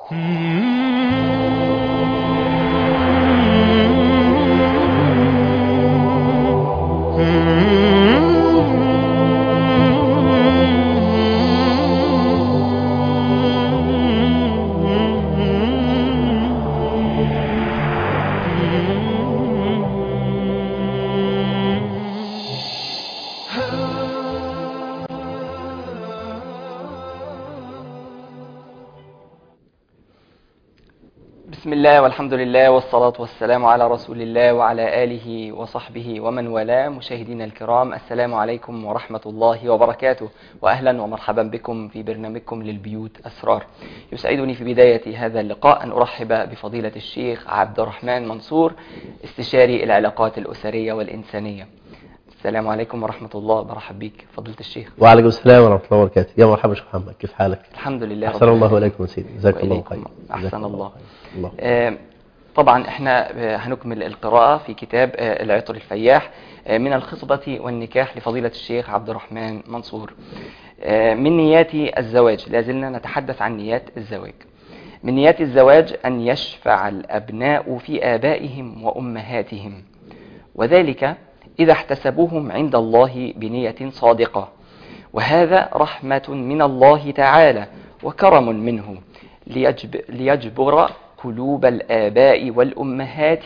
بسم الله والحمد لله والصلاة والسلام على رسول الله وعلى آله وصحبه ومن والاه مشاهدينا الكرام السلام عليكم ورحمة الله وبركاته وأهلا ومرحبا بكم في برنامجكم للبيوت أسرار يسعدني في بداية هذا اللقاء أن أرحب بفضيلة الشيخ عبد الرحمن منصور استشاري العلاقات الأسرية والإنسانية السلام عليكم ورحمة الله برحب بك فضيلة الشيخ وعليكم السلام ورحمة الله وبركاته يا مرحبا شيخ محمد كيف حالك الحمد لله أحسن رب الله العالمين. إليكم سيدي جزاك الله وإليكم. خير أحسن جزاك الله. خير. الله آه، طبعا احنا آه، هنكمل القراءة في كتاب آه، العطر الفياح آه، من الخطبة والنكاح لفضيلة الشيخ عبد الرحمن منصور آه، من نيات الزواج لازلنا نتحدث عن نيات الزواج من نيات الزواج أن يشفع الأبناء في آبائهم وأمهاتهم وذلك إذا احتسبوهم عند الله بنية صادقة وهذا رحمة من الله تعالى وكرم منه ليجب ليجبر قلوب الآباء والأمهات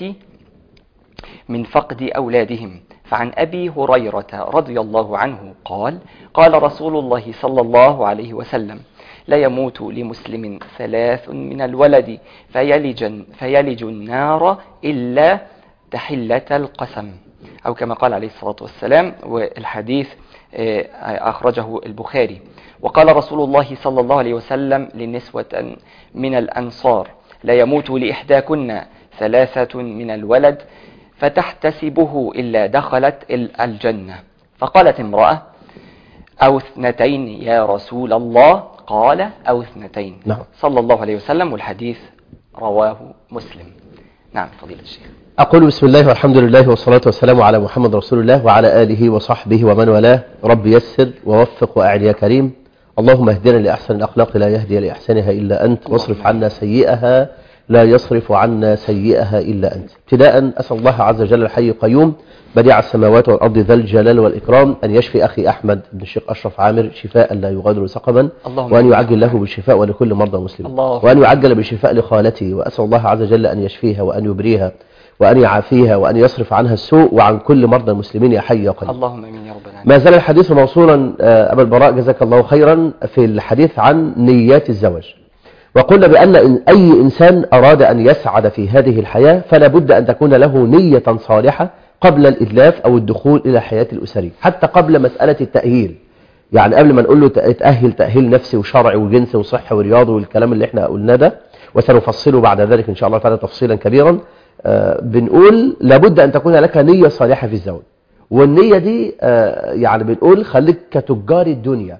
من فقد أولادهم فعن أبي هريرة رضي الله عنه قال قال رسول الله صلى الله عليه وسلم لا يموت لمسلم ثلاث من الولد فيلج, فيلج النار إلا تحلة القسم أو كما قال عليه الصلاة والسلام والحديث آه، أخرجه البخاري وقال رسول الله صلى الله عليه وسلم لنسوة من الأنصار لا يموت لإحداكن ثلاثة من الولد فتحتسبه إلا دخلت ال- الجنة فقالت امرأة أو اثنتين يا رسول الله قال أو اثنتين نعم. صلى الله عليه وسلم والحديث رواه مسلم نعم فضيلة الشيخ أقول بسم الله والحمد لله والصلاة والسلام على محمد رسول الله وعلى آله وصحبه ومن والاه رب يسر ووفق وأعن يا كريم اللهم اهدنا لأحسن الأخلاق لا يهدي لأحسنها إلا أنت واصرف عنا سيئها لا يصرف عنا سيئها إلا أنت ابتداء أسأل الله عز وجل الحي القيوم بديع السماوات والأرض ذا الجلال والإكرام أن يشفي أخي أحمد بن الشيخ أشرف عامر شفاء لا يغادر سقما اللهم وأن آمين. يعجل له بالشفاء ولكل مرضى المسلمين اللهم وأن يعجل بالشفاء لخالته وأسأل الله عز وجل أن يشفيها وأن يبريها وأن يعافيها وأن يصرف عنها السوء وعن كل مرضى المسلمين يا حي يا قيوم اللهم امين يا رب العالمين ما زال الحديث موصولا آه، أبا البراء جزاك الله خيرا في الحديث عن نيات الزواج وقلنا بأن إن أي إنسان أراد أن يسعد في هذه الحياة فلا بد أن تكون له نية صالحة قبل الإدلاف أو الدخول إلى الحياة الأسرية حتى قبل مسألة التأهيل يعني قبل ما نقول له تأهل تأهيل نفسي وشرعي وجنسي وصحي ورياضي والكلام اللي احنا قلناه ده وسنفصله بعد ذلك إن شاء الله تعالى تفصيلا كبيرا آه، بنقول لابد أن تكون لك نية صالحة في الزواج والنية دي آه، يعني بنقول خليك كتجار الدنيا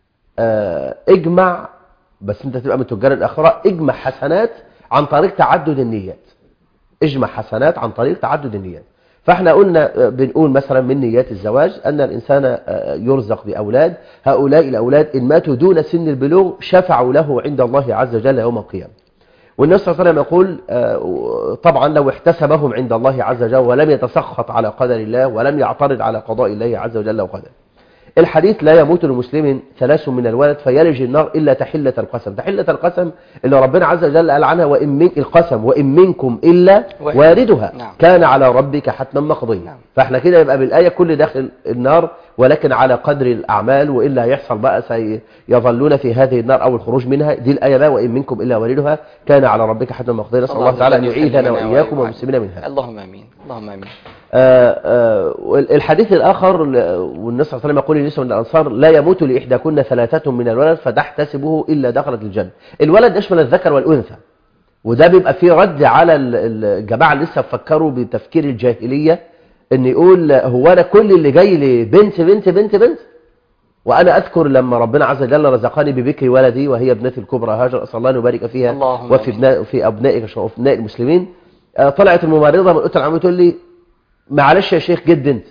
آه، اجمع بس انت تبقى من تجار الاخره اجمع حسنات عن طريق تعدد النيات اجمع حسنات عن طريق تعدد النيات فاحنا قلنا آه، بنقول مثلا من نيات الزواج ان الانسان آه، يرزق باولاد هؤلاء الاولاد ان ماتوا دون سن البلوغ شفعوا له عند الله عز وجل يوم القيامه والنبي صلى الله عليه وسلم يقول آه، طبعا لو احتسبهم عند الله عز وجل ولم يتسخط على قدر الله ولم يعترض على قضاء الله عز وجل وقدره الحديث لا يموت المسلم ثلاث من الولد فيلج النار إلا تحلة القسم تحلة القسم اللي ربنا عز وجل قال عنها وإن من القسم وإن منكم إلا واحد. واردها نعم. كان على ربك حتما مقضيا نعم. فاحنا كده يبقى بالآية كل داخل النار ولكن على قدر الأعمال وإلا هيحصل بقى سيظلون في هذه النار أو الخروج منها دي الآية بقى وإن منكم إلا واردها كان على ربك حتما مقضيا نسأل الله تعالى أن يعيذنا وإياكم والمسلمين منها اللهم امين اللهم امين آه، آه، الحديث الآخر ل- والنبي صلى الله عليه وسلم يقول لنسوة من الأنصار لا يموت لإحداكن ثلاثة من الولد فتحتسبه إلا دخلت الجنة الولد يشمل الذكر والأنثى وده بيبقى فيه رد على ال- ال- الجماعة اللي لسه بفكروا بتفكير الجاهلية ان يقول هو انا كل اللي جاي لي بنت بنت بنت بنت وانا اذكر لما ربنا عز وجل رزقني ببكر ولدي وهي ابنتي الكبرى هاجر اسال الله ان يبارك فيها اللهم وفي آمين. ابناء في ابنائك وفي ابناء المسلمين آه، طلعت الممرضه من اوضه العمل تقول لي معلش يا شيخ جد انت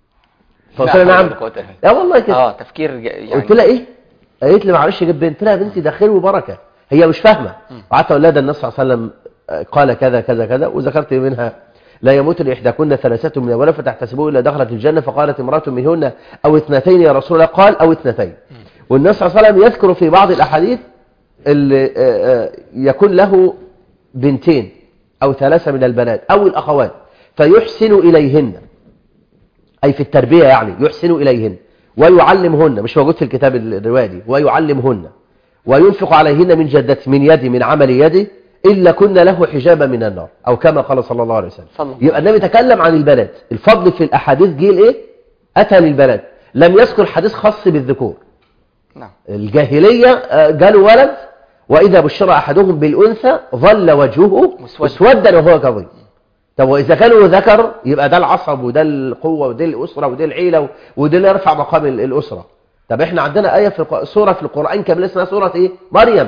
فقلت لها لا حول نعم ولا قوة إلا بالله. اه والله كده اه تفكير ج- يعني قلت لها ايه قالت لي معلش جد بنت قلت لها يا بنتي ده خير وبركه هي مش فاهمة وقعدت أقول لها ده النبي صلى الله عليه وسلم آه، قال كذا كذا كذا وذكرت منها لا يموت لإحداكن ثلاثة من الولد فتحتسبوه إلا دخلت الجنة فقالت امرأة منهن أو اثنتين يا رسول الله قال أو اثنتين والنبي صلى الله عليه وسلم يذكر في بعض الأحاديث اللي آه، آه، يكون له بنتين أو ثلاثة من البنات أو الأخوات فيحسن إليهن أي في التربية يعني يحسن إليهن ويعلمهن مش موجود في الكتاب الرواية دي ويعلمهن وينفق عليهن من جدته من يدي من عمل يده إلا كن له حجابا من النار أو كما قال صلى الله عليه وسلم صلى الله. يبقى النبي تكلم عن البنات الفضل في الأحاديث جيل إيه أتى للبنات لم يذكر حديث خاص بالذكور نعم الجاهلية آه، جاله ولد وإذا بشر أحدهم بالأنثى ظل وجهه مسودا. مسودا وهو كظيم طب وإذا كانوا ذكر يبقى ده العصب وده القوة وده الأسرة وده العيلة و- وده اللي يرفع مقام ال- الأسرة طب احنا عندنا آية في الق- سورة في القرآن كاملة اسمها سورة إيه؟ مريم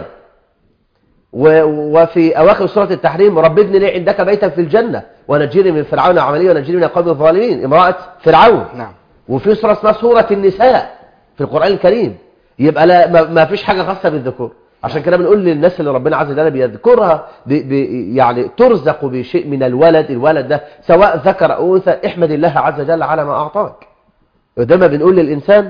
و- وفي أواخر سورة التحريم رب ابن لي عندك بيتا في الجنة ونجيني من فرعون عملية ونجيني من القوم الظالمين امرأة فرعون نعم وفي سورة اسمها سورة النساء في القرآن الكريم يبقى لا ما, ما فيش حاجة خاصة بالذكور عشان كده بنقول للناس اللي ربنا عز وجل بيذكرها ب ب يعني ترزق بشيء من الولد الولد ده سواء ذكر أو أنثى احمد الله عز وجل على ما أعطاك ودايما بنقول للإنسان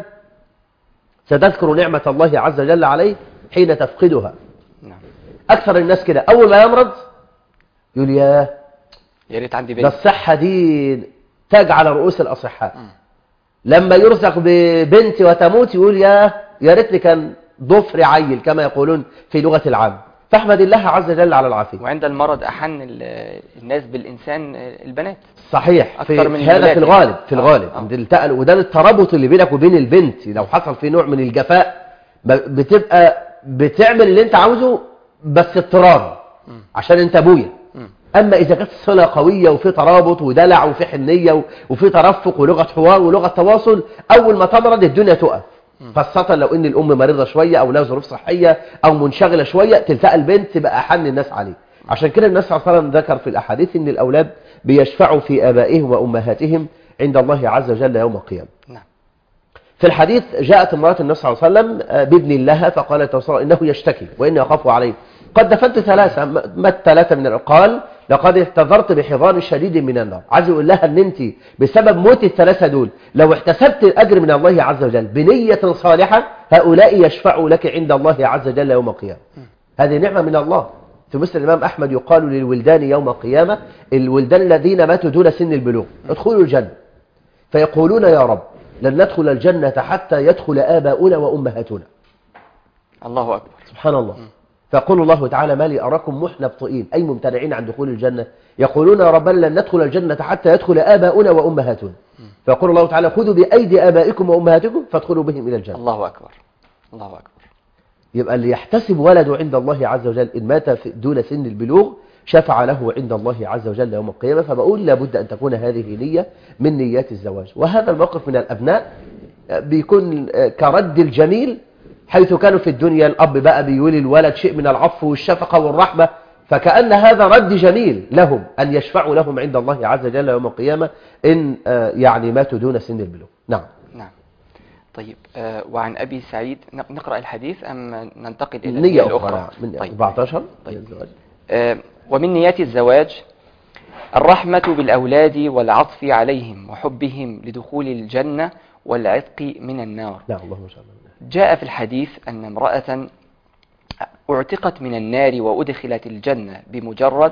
ستذكر نعمة الله عز وجل عليه حين تفقدها نعم أكثر الناس كده أول ما يمرض يقول ياه يا ريت عندي ده بنت الصحة دي تاج على رؤوس الأصحاء لما يرزق ببنت وتموت يقول يا يا ريتني كان ضفر عيل كما يقولون في لغة العام فاحمد الله عز وجل على العافية وعند المرض أحن ال- الناس بالإنسان البنات صحيح في أكثر من هذا الولاد في الغالب يعني. في آه، الغالب آه. عند التقل وده الترابط اللي بينك وبين البنت لو حصل فيه نوع من الجفاء ب- بتبقى بتعمل اللي انت عاوزه بس اضطرار عشان انت ابويا مم. اما اذا كانت الصله قويه وفي ترابط ودلع وفي حنيه و- وفي ترفق ولغه حوار ولغه تواصل اول ما تمرض الدنيا تقف خاصة لو ان الام مريضة شوية او لها ظروف صحية او منشغلة شوية تلتقى البنت تبقى احن الناس عليه عشان كده النبي صلى الله عليه وسلم ذكر في الاحاديث ان الاولاد بيشفعوا في ابائهم وامهاتهم عند الله عز وجل يوم القيامة نعم في الحديث جاءت امرأة النبي صلى الله عليه وسلم آه، بابن لها فقالت رسول الله إنه يشتكي وإني أخاف عليه قد دفنت ثلاثة م- مات ثلاثة من قال لقد احتضرت بحضان شديد من النار عايز يقول لها ان انت بسبب موت الثلاثة دول لو احتسبت الأجر من الله عز وجل بنية صالحة هؤلاء يشفعوا لك عند الله عز وجل يوم القيامة هذه نعمة من الله في مسلم الإمام أحمد يقال للولدان يوم القيامة الولدان الذين ماتوا دون سن البلوغ ادخلوا الجنة فيقولون يا رب لن ندخل الجنة حتى يدخل آباؤنا وأمهاتنا الله أكبر سبحان الله فيقول الله تعالى ما لي أراكم محنبطئين أي ممتنعين عن دخول الجنة يقولون يا ربنا لن ندخل الجنة حتى يدخل آباؤنا وأمهاتنا فيقول الله تعالى خذوا بأيدي آبائكم وأمهاتكم فادخلوا بهم إلى الجنة الله أكبر الله أكبر يبقى اللي يحتسب ولده عند الله عز وجل إن مات في- دون سن البلوغ شفع له عند الله عز وجل يوم القيامة فبقول لابد أن تكون هذه نية من نيات الزواج وهذا الموقف من الأبناء بيكون كرد الجميل حيث كانوا في الدنيا الأب بقى بيولي الولد شيء من العفو والشفقة والرحمة فكأن هذا رد جميل لهم أن يشفعوا لهم عند الله عز وجل يوم القيامة إن آه، يعني ماتوا دون سن البلوغ نعم نعم طيب آه وعن أبي سعيد ن- نقرأ الحديث أم ننتقل إلى النية النية أخرى نعم. من طيب. 14 طيب. الزواج. آه، ومن نيات الزواج الرحمة بالأولاد والعطف عليهم وحبهم لدخول الجنة والعتق من النار نعم اللهم صل على النبي. جاء في الحديث أن امرأة اعتقت من النار وأدخلت الجنة بمجرد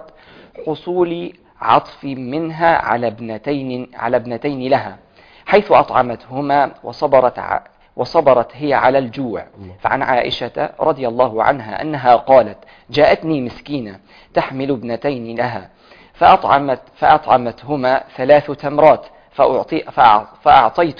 حصول عطف منها على ابنتين على ابنتين لها حيث أطعمتهما وصبرت ع- وصبرت هي على الجوع فعن عائشة رضي الله عنها أنها قالت جاءتني مسكينة تحمل ابنتين لها فأطعمت فأطعمتهما ثلاث تمرات فأعطي فأع- فأعطيت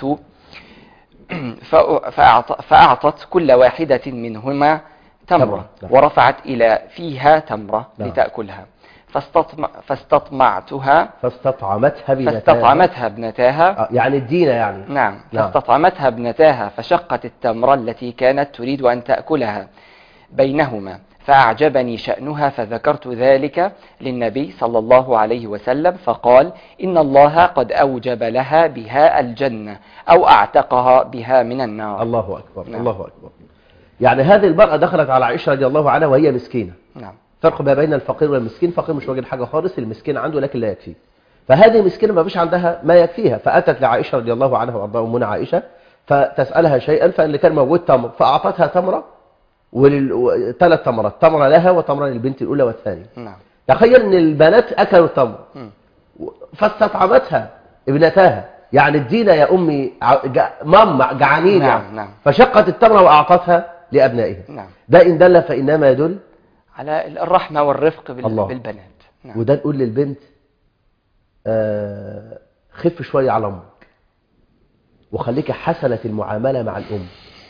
فأ- فأعط- فأعطت كل واحدة منهما تمرة تمرة، نعم. ورفعت إلى فيها تمرة نعم. لتأكلها فاستطمع فاستطمعتها فاستطعمتها بنتاها فاستطعمتها ابنتاها آه، يعني الدين يعني نعم نعم. فاستطعمتها ابنتاها فشقت التمرة التي كانت تريد أن تأكلها بينهما فأعجبني شأنها فذكرت ذلك للنبي صلى الله عليه وسلم فقال إن الله قد أوجب لها بها الجنة أو أعتقها بها من النار الله أكبر نعم. الله أكبر يعني هذه المرأة دخلت على عائشة رضي الله عنها وهي مسكينة نعم فرق ما بين الفقير والمسكين فقير مش واجد حاجة خالص المسكين عنده لكن لا يكفيه فهذه مسكينة ما فيش عندها ما يكفيها فأتت لعائشة رضي الله عنها وأرضاها أمنا عائشة فتسألها شيئا فاللي كان موجود تمر فأعطتها تمرة وثلاث تمرات تمرة لها وتمرة للبنت الأولى والثانية نعم تخيل ان البنات اكلوا التمر مم. فاستطعمتها ابنتاها يعني ادينا يا امي ع- جع- ماما جعانين نعم، يعني. نعم. فشقت التمره واعطتها لابنائها نعم ده ان دل فانما يدل على الرحمة والرفق بال... الله. بالبنات نعم وده نقول للبنت آه خف شويه على امك وخليك حسنه المعامله مع الام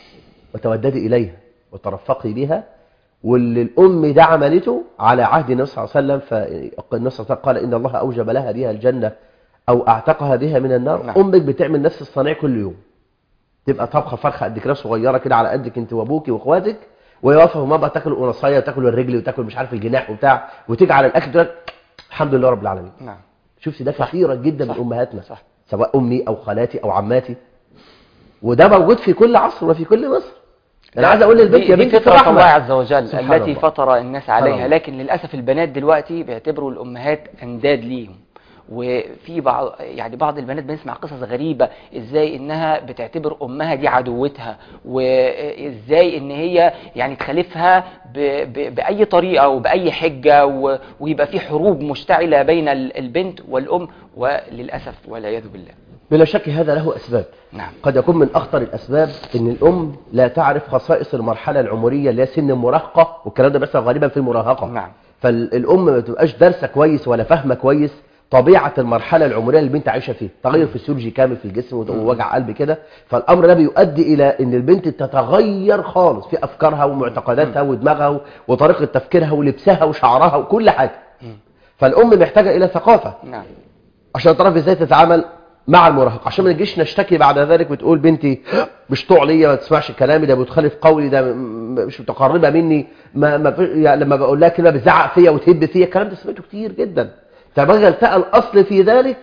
وتوددي اليها وترفقي بها واللي الام ده عملته على عهد النبي صلى الله عليه وسلم فالنبي صلى الله عليه وسلم قال ان الله اوجب لها بها الجنه او اعتقها بها من النار نعم. امك بتعمل نفس الصنيع كل يوم تبقى طبخه فرخه قد كده صغيره كده على قدك انت وابوكي واخواتك وهي واقفه وماما تاكل القنصايه وتاكل الرجل وتاكل مش عارف الجناح وبتاع وتيجي على الاكل تقول لك الحمد لله رب العالمين نعم شفت ده كثيرا جدا من امهاتنا صح سواء امي او خالاتي او عماتي وده موجود في كل عصر وفي كل مصر انا عايز اقول للبنت دي- يا دي بنتي في فطرة الله رحمه عز وجل سبحان التي الله. فطر الناس سبحان عليها الله. لكن للأسف البنات دلوقتي بيعتبروا الأمهات أنداد ليهم وفي بعض يعني بعض البنات بنسمع قصص غريبة ازاي انها بتعتبر امها دي عدوتها وازاي ان هي يعني تخالفها ب... ب... باي طريقة وباي حجة و... ويبقى في حروب مشتعلة بين ال- البنت والام وللأسف والعياذ بالله بلا شك هذا له اسباب نعم قد يكون من اخطر الاسباب ان الام لا تعرف خصائص المرحله العمريه اللي هي سن المراهقه والكلام ده بيحصل غالبا في المراهقه نعم فالام ما تبقاش دارسه كويس ولا فاهمه كويس طبيعه المرحله العمريه اللي البنت عايشه فيها تغير فسيولوجي كامل في الجسم ووجع قلب كده فالامر ده بيؤدي الى ان البنت تتغير خالص في افكارها ومعتقداتها ودماغها وطريقه تفكيرها ولبسها وشعرها وكل حاجه مم. فالام محتاجه الى ثقافه نعم عشان تعرف ازاي تتعامل مع المراهق عشان ما نجيش نشتكي بعد ذلك وتقول بنتي مش طوع ليا ما تسمعش كلامي ده بتخالف قولي ده م- م- مش متقربه مني ما ما في- يعني لما بقول لها كلمه بتزعق فيا وتهب فيا الكلام ده سمعته كتير جدا فبقى التقى الاصل في ذلك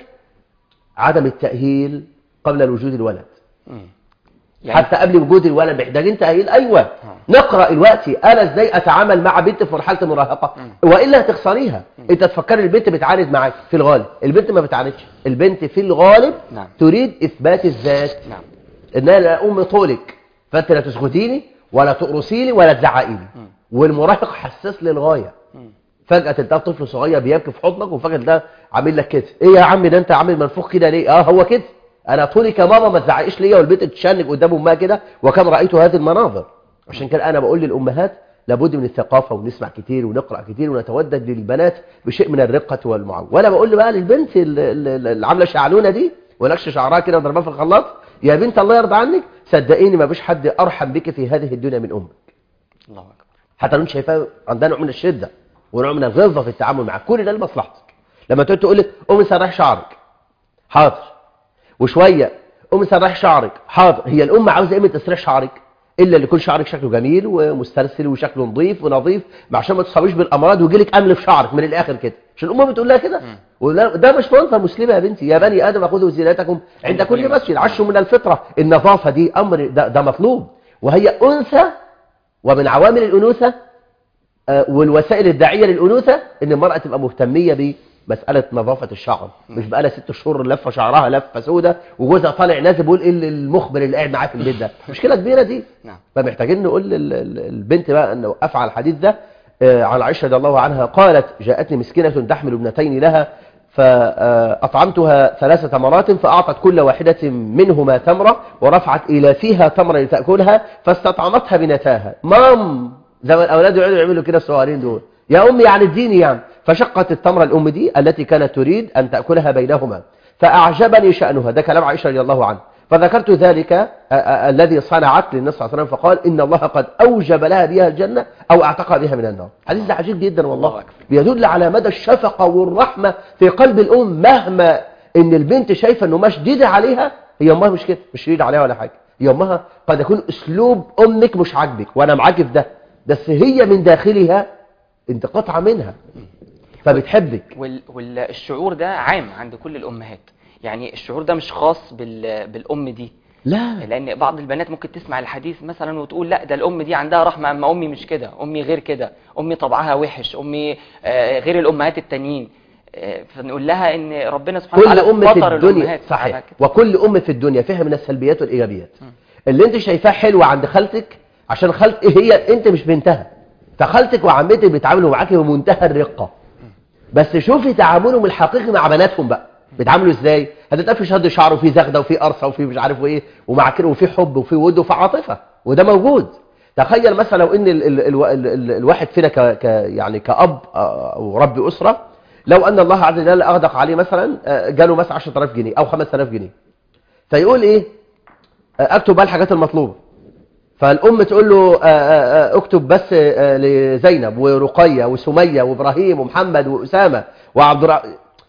عدم التاهيل قبل وجود الولد مم. حتى قبل وجود الولد محتاجين تأهيل أيوة نقرأ الوقت أنا إزاي أتعامل مع بنت في مرحلة المراهقة وإلا هتخسريها أنت تفكري البنت بتعاند معاك في الغالب البنت ما بتعاندش البنت في الغالب نعم. تريد إثبات الذات نعم إن أنا أم طولك فأنت لا تسكتيني ولا تقرصي لي ولا تزعقي لي والمراهق حساس للغاية مم. فجأة تلقاه طفل صغير بيبكي في حضنك وفجأة ده عامل لك كده ايه يا عم ده انت عامل منفوخ كده ليه اه هو كده انا طولي كماما ما تزعقيش ليا والبنت تتشنج قدام امها كده وكم رايت هذه المناظر عشان كده انا بقول للامهات لابد من الثقافه ونسمع كتير ونقرا كتير ونتودد للبنات بشيء من الرقه والمعاونه وانا بقول بقى للبنت ال- ال- ال- اللي عامله شعلونه دي ونكش شعرها كده وضربها في الخلاط يا بنت الله يرضى عنك صدقيني ما فيش حد ارحم بك في هذه الدنيا من امك الله أكبر حتى لو انت شايفاه عندها نوع من الشده ونوع من الغلظه في التعامل معاك كل ده لمصلحتك لما تقعد تقول لك قومي سرحي شعرك حاضر وشويه قومي سرحي شعرك حاضر هي الام عاوزه ايه من تسريح شعرك الا اللي يكون شعرك شكله جميل ومسترسل وشكله نظيف ونظيف عشان ما تصابيش بالامراض ويجي لك امل في شعرك من الاخر كده مش الام بتقول لها كده ولا- ده مش منظر مسلمه يا بنتي يا بني ادم خذوا زينتكم عند كل مسجد عشوا من الفطره النظافه دي امر ده, ده مطلوب وهي انثى ومن عوامل الانوثه آه، والوسائل الداعيه للانوثه ان المراه تبقى مهتميه بمساله نظافه الشعر مش بقى لها ست شهور لفه شعرها لفه سودة وجوزها طالع نازل بيقول ايه المخبر اللي قاعد معاه في البيت ده مشكله كبيره دي نعم فمحتاجين نقول لل- لل- للبنت بقى ان نوقف على الحديث ده آه، عن عائشه رضي الله عنها قالت جاءتني مسكينه تحمل ابنتين لها فأطعمتها ثلاث تمرات فأعطت كل واحدة منهما تمرة ورفعت إلى فيها تمرة لتأكلها فاستطعمتها بنتاها مام زي ما الأولاد يقعدوا يعملوا كده الصغيرين دول يا أمي يعني اديني يعني فشقت التمرة الأم دي التي كانت تريد أن تأكلها بينهما فأعجبني شأنها ده كلام عائشة رضي الله عنها فذكرت ذلك آه، آه، الذي صنعت للنبي صلى الله عليه وسلم فقال إن الله قد أوجب لها بها الجنة أو أعتقها بها من النار حديث ده عجيب جدا والله الله أكبر. بيدل على مدى الشفقة والرحمة في قلب الأم مهما إن البنت شايفة إنه ما شديدة عليها هي أمها مش كده مش شديدة عليها ولا حاجة هي أمها قد يكون أسلوب أمك مش عاجبك وأنا معاك في ده بس هي من داخلها أنت قطعة منها فبتحبك وال... والشعور ده عام عند كل الأمهات يعني الشعور ده مش خاص بال... بالأم دي لا لان بعض البنات ممكن تسمع الحديث مثلا وتقول لا ده الام دي عندها رحمه اما امي مش كده امي غير كده امي طبعها وحش امي آه، غير الامهات التانيين آه، فنقول لها ان ربنا سبحانه كل وتعالى أم في فطر الدنيا الأمهات على صحيح كده. وكل أم في الدنيا فيها من السلبيات والإيجابيات اللي أنت شايفاه حلو عند خالتك عشان خالتك هي أنت مش بنتها فخالتك وعمتك بيتعاملوا معاكي بمنتهى الرقة بس شوفي تعاملهم الحقيقي مع بناتهم بقى بيتعاملوا ازاي هتلاقي في شد شعر وفي زغده وفي قرصه وفي مش عارف ايه ومع كده وفي حب وفي ود وفي عاطفه وده موجود تخيل مثلا لو ان ال ال ال ال ال الواحد فينا ك ك يعني كاب آه، او رب اسره لو ان الله عز وجل اغدق عليه مثلا آه، جاله مثلا 10000 جنيه او 5000 جنيه فيقول ايه آه، اكتب بقى الحاجات المطلوبه فالام تقول له آه، آه، آه، اكتب بس آه، لزينب ورقيه وسميه وابراهيم ومحمد واسامه وعبد الرحمن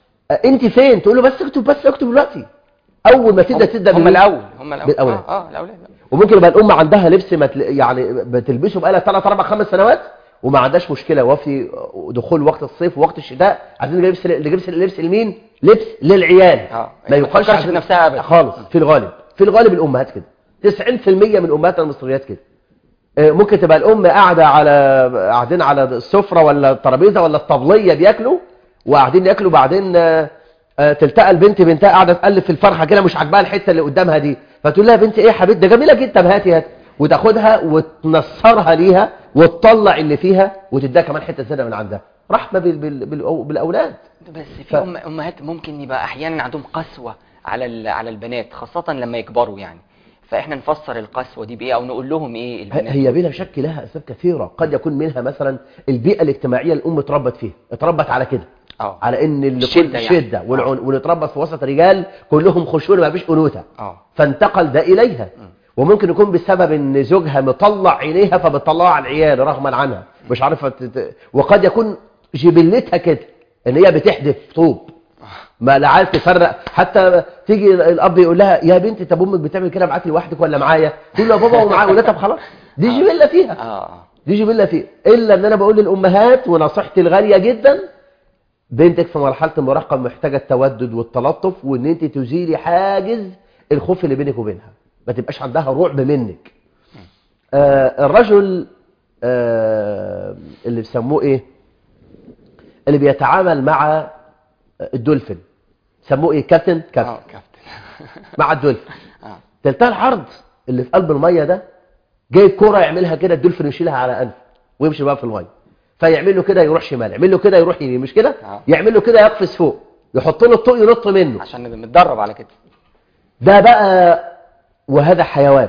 انت فين تقول له بس اكتب بس اكتب دلوقتي اول ما تبدا تبدا هم بالمين؟ الاول هم الاول بالأولاد. اه, آه الاولاد وممكن يبقى الام عندها لبس ما تل... يعني بتلبسه بقالها 3 4 5 سنوات وما عندهاش مشكله وفي دخول وقت الصيف ووقت الشتاء عايزين نجيب لبس لبس لبس لمين لبس للعيال اه ما ما يقالش تفكرش عشان- بنفسها ابدا خالص في الغالب في الغالب الامهات كده 90% من امهاتنا المصريات كده آه، ممكن تبقى الام قاعده على قاعدين على السفره ولا الترابيزه ولا الطبليه بياكلوا وقاعدين ياكلوا بعدين آه، آه، تلتقى البنت بنتها قاعده تقلب في الفرخه كده مش عاجباها الحته اللي قدامها دي فتقول لها بنت ايه يا حبيبتي ده جميله جدا طب هاتي هاتي وتاخدها وتنصرها ليها وتطلع اللي فيها وتديها كمان حته زياده من عندها رحمه بال بال بال بالاولاد بس في ف- أم امهات ممكن يبقى احيانا عندهم قسوه على ال- على البنات خاصه لما يكبروا يعني فاحنا نفسر القسوه دي بايه او نقول لهم ايه البنات هي بلا شك لها اسباب كثيره قد يكون منها مثلا البيئه الاجتماعيه اللي الام اتربت فيها اتربت على كده اه على ان اللي الشدة كل يعني. شده والعن ونتربص في وسط رجال كلهم خشونه ما فيش انوثه اه فانتقل ده اليها وممكن يكون بسبب ان زوجها مطلع عينيها فبتطلعها على العيال رغما عنها مش عارفه تت... وقد يكون جبلتها كده ان هي بتحدف طوب ما لا عارف تفرق حتى تيجي الاب يقول لها يا بنتي طب امك بتعمل كده معاكي لوحدك ولا معايا تقول له يا بابا ومعايا ولا طب خلاص دي جبله فيها اه اه دي جبله فيها الا ان انا بقول للامهات ونصيحتي الغاليه جدا بنتك في مرحله المراهقه محتاجه التودد والتلطف وان انت تزيلي حاجز الخوف اللي بينك وبينها ما تبقاش عندها رعب منك آه الرجل آه اللي بيسموه ايه اللي بيتعامل مع الدولفين سموه ايه كابتن كابتن اه كابتن مع الدولفين اه تلتها العرض اللي في قلب الميه ده جاي كرة يعملها كده الدولفين يشيلها على انفه ويمشي بقى في الميه فيعمل له كده يروح شمال يعمل له كده يروح يمين مش كده آه. يعمل له كده يقفز فوق يحط له الطوق ينط منه عشان نبقى متدرب على كده ده بقى وهذا حيوان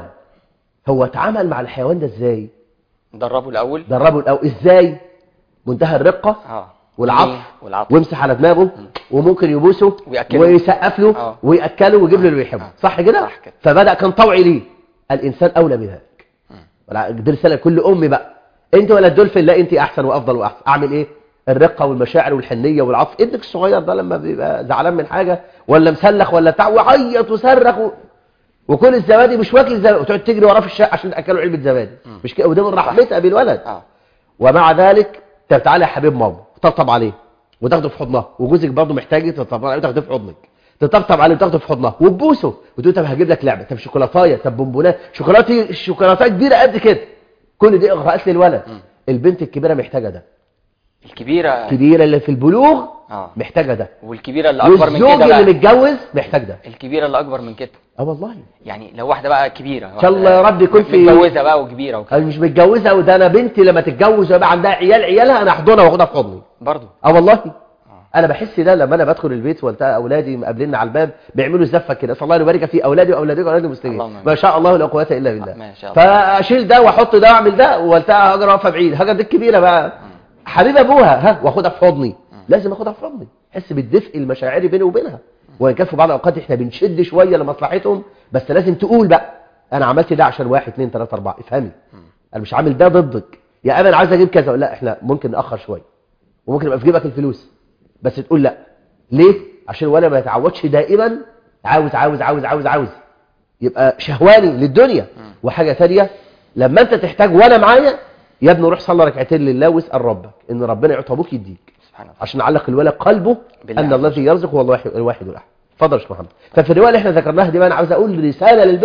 هو اتعامل مع الحيوان ده ازاي ندربه الاول دربه الاول ازاي منتهى الرقه اه والعطف والعطف ويمسح على دماغه وممكن يبوسه ويأكله. ويسقف له آه. ويأكله ويجيب له اللي بيحبه آه. صح كده صح كده. فبدأ كان طوعي ليه الإنسان أولى بذلك ولا- دي رسالة كل أم بقى أنت ولا الدولفين لا أنت أحسن وأفضل وأحسن أعمل إيه الرقة والمشاعر والحنية والعطف ابنك الصغير ده لما بيبقى زعلان من حاجة ولا مسلخ ولا بتاع ويعيط ويصرخ و... وكل الزبادي مش واكل الزبادي وتقعد تجري وراه في الشقه عشان تاكله علبه زبادي مش كده وده من رحمتها بالولد اه ومع ذلك طب تعالى يا حبيب ماما تطبطب عليه وتاخده في حضنها وجوزك برضه محتاج تطبطب عليه وتاخده في حضنك تطبطب عليه وتاخده في حضنها وتبوسه وتقول طب هجيب لك لعبه طب شوكولاتايه طب بونبونات شوكولاته شوكولاته كبيره قد كده كل دي اغراءات للولد البنت الكبيره محتاجه ده الكبيره الكبيره اللي في البلوغ اه محتاجه ده والكبيره اللي اكبر من والزوج كده اللي بقى متجوز محتاج ده الكبيره اللي اكبر من كده اه والله يعني لو واحده بقى كبيره إن شاء الله يا رب يكون في- متجوزه بقى وكبيره وكده انا مش متجوزه وده انا بنتي لما تتجوز ويبقى عندها عيال عيالها انا احضنها واخدها في حضني برضه اه والله انا بحس ده لما انا بدخل البيت والتقى اولادي مقابلين على الباب بيعملوا زفه كده اسال الله يبارك في اولادي واولادك واولاد المسلمين اللهم آمين. ما شاء الله لا قوه الا بالله ما شاء الله. فاشيل ده واحط ده واعمل ده والتقى هاجر واقفه بعيد هاجر دي الكبيره بقى حبيب ابوها ها واخدها في حضني لازم اخدها في حضني احس بالدفء المشاعري بيني وبينها وان كان في بعض الاوقات احنا بنشد شويه لمصلحتهم بس لازم تقول بقى انا عملت ده عشان واحد اثنين ثلاثه اربعه افهمي انا مش عامل ده ضدك يا انا عايز اجيب كذا لا احنا ممكن ناخر شويه وممكن يبقى في جيبك الفلوس بس تقول لا ليه عشان الولد ما يتعودش دائما عاوز عاوز عاوز عاوز عاوز يبقى شهواني للدنيا وحاجه ثانيه لما انت تحتاج وانا معايا يا ابني روح صلي ركعتين لله واسال ربك ان ربنا يعطي ابوك يديك سبحان الله عشان علق الولد قلبه بالله ان عز الذي يرزق هو الواحد الواحد الاحد اتفضل يا شيخ محمد ففي الروايه اللي احنا ذكرناها دي بقى انا عاوز اقول رساله للبنت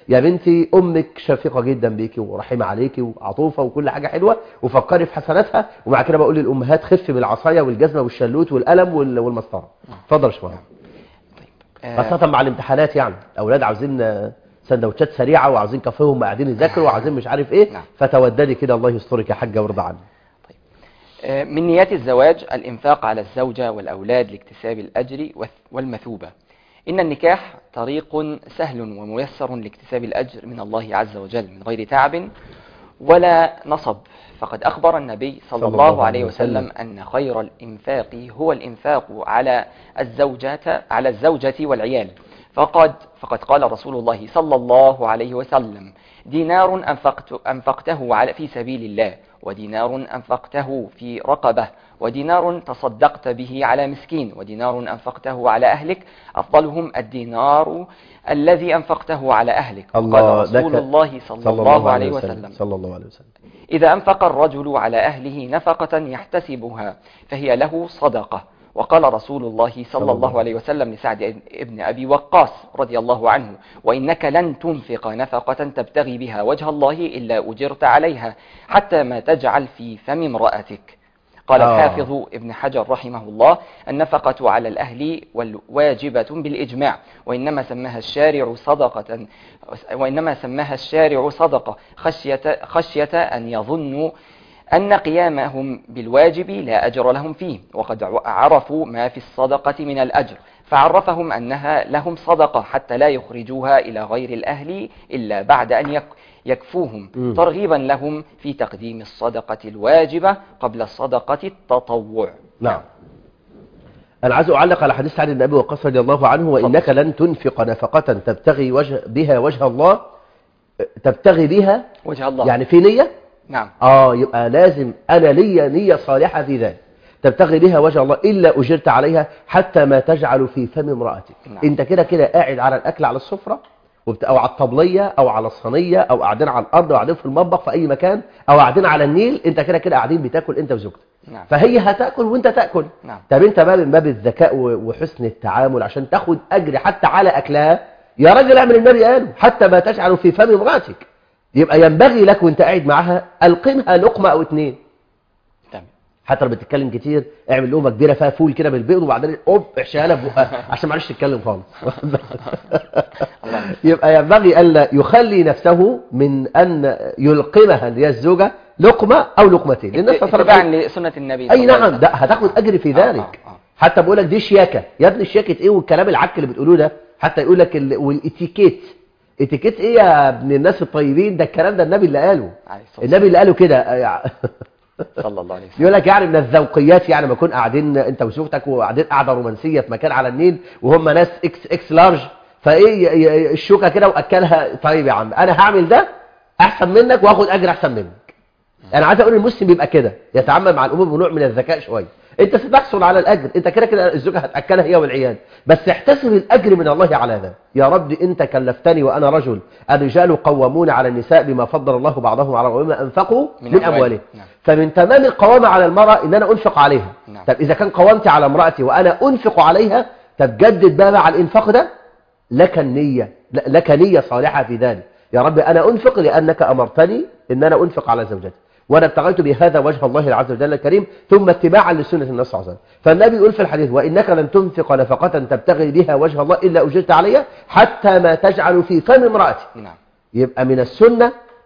يا بنتي امك شفيقه جدا بيكي ورحيمه عليكي وعطوفه وكل حاجه حلوه وفكري في حسناتها ومع كده بقول للامهات خفي بالعصايه والجزمه والشلوت والقلم وال- والمسطره اتفضل يا شباب آه، خاصه مع الامتحانات يعني اولاد عاوزين آه، سندوتشات سريعه وعاوزين كافيهم قاعدين يذاكروا وعاوزين مش عارف ايه نعم. فتوددي كده الله يسترك يا حاجه وارضى عني آه، من نيات الزواج الإنفاق على الزوجة والأولاد لاكتساب الأجر والث- والمثوبة إن النكاح طريق سهل وميسر لاكتساب الأجر من الله عز وجل من غير تعب ولا نصب فقد أخبر النبي صلى, صلى الله, الله عليه عليه وسلم وسلم أن خير الإنفاق هو الإنفاق على الزوجة على الزوجة والعيال فقد فقد قال رسول الله صلى الله عليه وسلم دينار أنفقت أنفقته على في سبيل الله ودينار أنفقته في رقبة ودينار تصدقت به على مسكين ودينار أنفقته على أهلك أفضلهم الدينار الذي أنفقته على أهلك الله قال رسول لك- الله صلى, الله عليه وسلم صلى الله عليه وسلم إذا أنفق الرجل على أهله نفقة يحتسبها فهي له صدقة وقال رسول الله صلى صلى الله الله عليه وسلم لسعد ابن أبي وقاص رضي الله عنه وإنك لن تنفق نفقة تبتغي بها وجه الله إلا أجرت عليها حتى ما تجعل في فم امرأتك قال آه. الحافظ ابن حجر رحمه الله النفقة على الأهل والواجبة بالإجماع وإنما سماها الشارع صدقة وإنما سماها الشارع صدقة خشية, خشية أن يظنوا أن قيامهم بالواجب لا أجر لهم فيه وقد عرفوا ما في الصدقة من الأجر فعرفهم أنها لهم صدقة حتى لا يخرجوها إلى غير الأهل إلا بعد أن يك يكفوهم مم. ترغيبا لهم في تقديم الصدقة الواجبة قبل الصدقة التطوع نعم أنا عايز أعلق على حديث سعد بن أبي وقاص رضي الله عنه وإنك لن تنفق نفقة تبتغي وجه بها وجه الله تبتغي بها وجه الله يعني في نية نعم آه يبقى لازم أنا لي نية صالحة في ذلك تبتغي بها وجه الله إلا أجرت عليها حتى ما تجعل في فم امرأتك نعم. أنت كده كده قاعد على الأكل على السفرة وبت- أو على الطبلية أو على الصينية أو قاعدين على الأرض أو قاعدين في المطبخ في أي مكان أو قاعدين على النيل أنت كده كده قاعدين بتاكل أنت وزوجتك نعم فهي هتاكل وانت تاكل نعم. طب انت بقى من باب الذكاء و- وحسن التعامل عشان تاخد اجر حتى على اكلها يا راجل اعمل النبي قال حتى ما تجعل في فم امراتك يبقى ينبغي لك وانت قاعد معاها القمها لقمه او اتنين تمام حتى لما تتكلم كتير اعمل لقمه كبيره فيها فول كده بالبيض وبعدين اوب احشيها لها في بقها عشان ما عرفش تتكلم خالص الله يمسك. يبقى ينبغي الا يخلي نفسه من ان يلقمها اللي هي الزوجه لقمه او لقمتين لان النبي صلى الله عليه اتباعا وسلم لسنة النبي اي صلى الله عليه نعم وسلم. ده هتاخد اجر في آه، ذلك آه، آه. حتى بقول لك دي شياكه يا ابني الشياكه ايه والكلام العك اللي بتقولوه ده حتى يقول لك ال... والاتيكيت اتيكيت ايه يا ابن الناس الطيبين ده الكلام ده النبي اللي قاله عليه الصلاة النبي اللي قاله كده آه، صلى الله عليه وسلم يقول لك يعني من الذوقيات يعني ما يكون قاعدين انت وزوجتك وقاعدين قاعده رومانسيه في مكان على النيل وهم ناس اكس اكس لارج فايه ي- ي- الشوكه كده واكلها طيب يا عم انا هعمل ده احسن منك واخد اجر احسن منك انا عايز اقول المسلم بيبقى كده يتعامل مع الامور بنوع من الذكاء شويه انت ستحصل على الاجر انت كده كده الزوجه هتاكلها هي والعيال بس احتسب الاجر من الله على ذا يا رب انت كلفتني وانا رجل الرجال قوامون على النساء بما فضل الله بعضهم على بعض وبما انفقوا من من, أموالهم. اموالهم نعم. فمن تمام القوامة على المرأة ان انا انفق عليها نعم. طب اذا كان قوامتي على امرأتي وانا انفق عليها طب جدد بقى مع الانفاق ده لك النية ل- لك نية صالحة في ذلك يا رب انا انفق لانك امرتني ان انا انفق على زوجتي وانا ابتغيت بهذا وجه الله العز وجل الكريم ثم اتباعا لسنة النبي صلى الله عليه وسلم فالنبي يقول في الحديث وانك لن تنفق نفقة تبتغي بها وجه الله الا اجرت عليها حتى ما تجعل في فم امرأتك نعم يبقى من السنة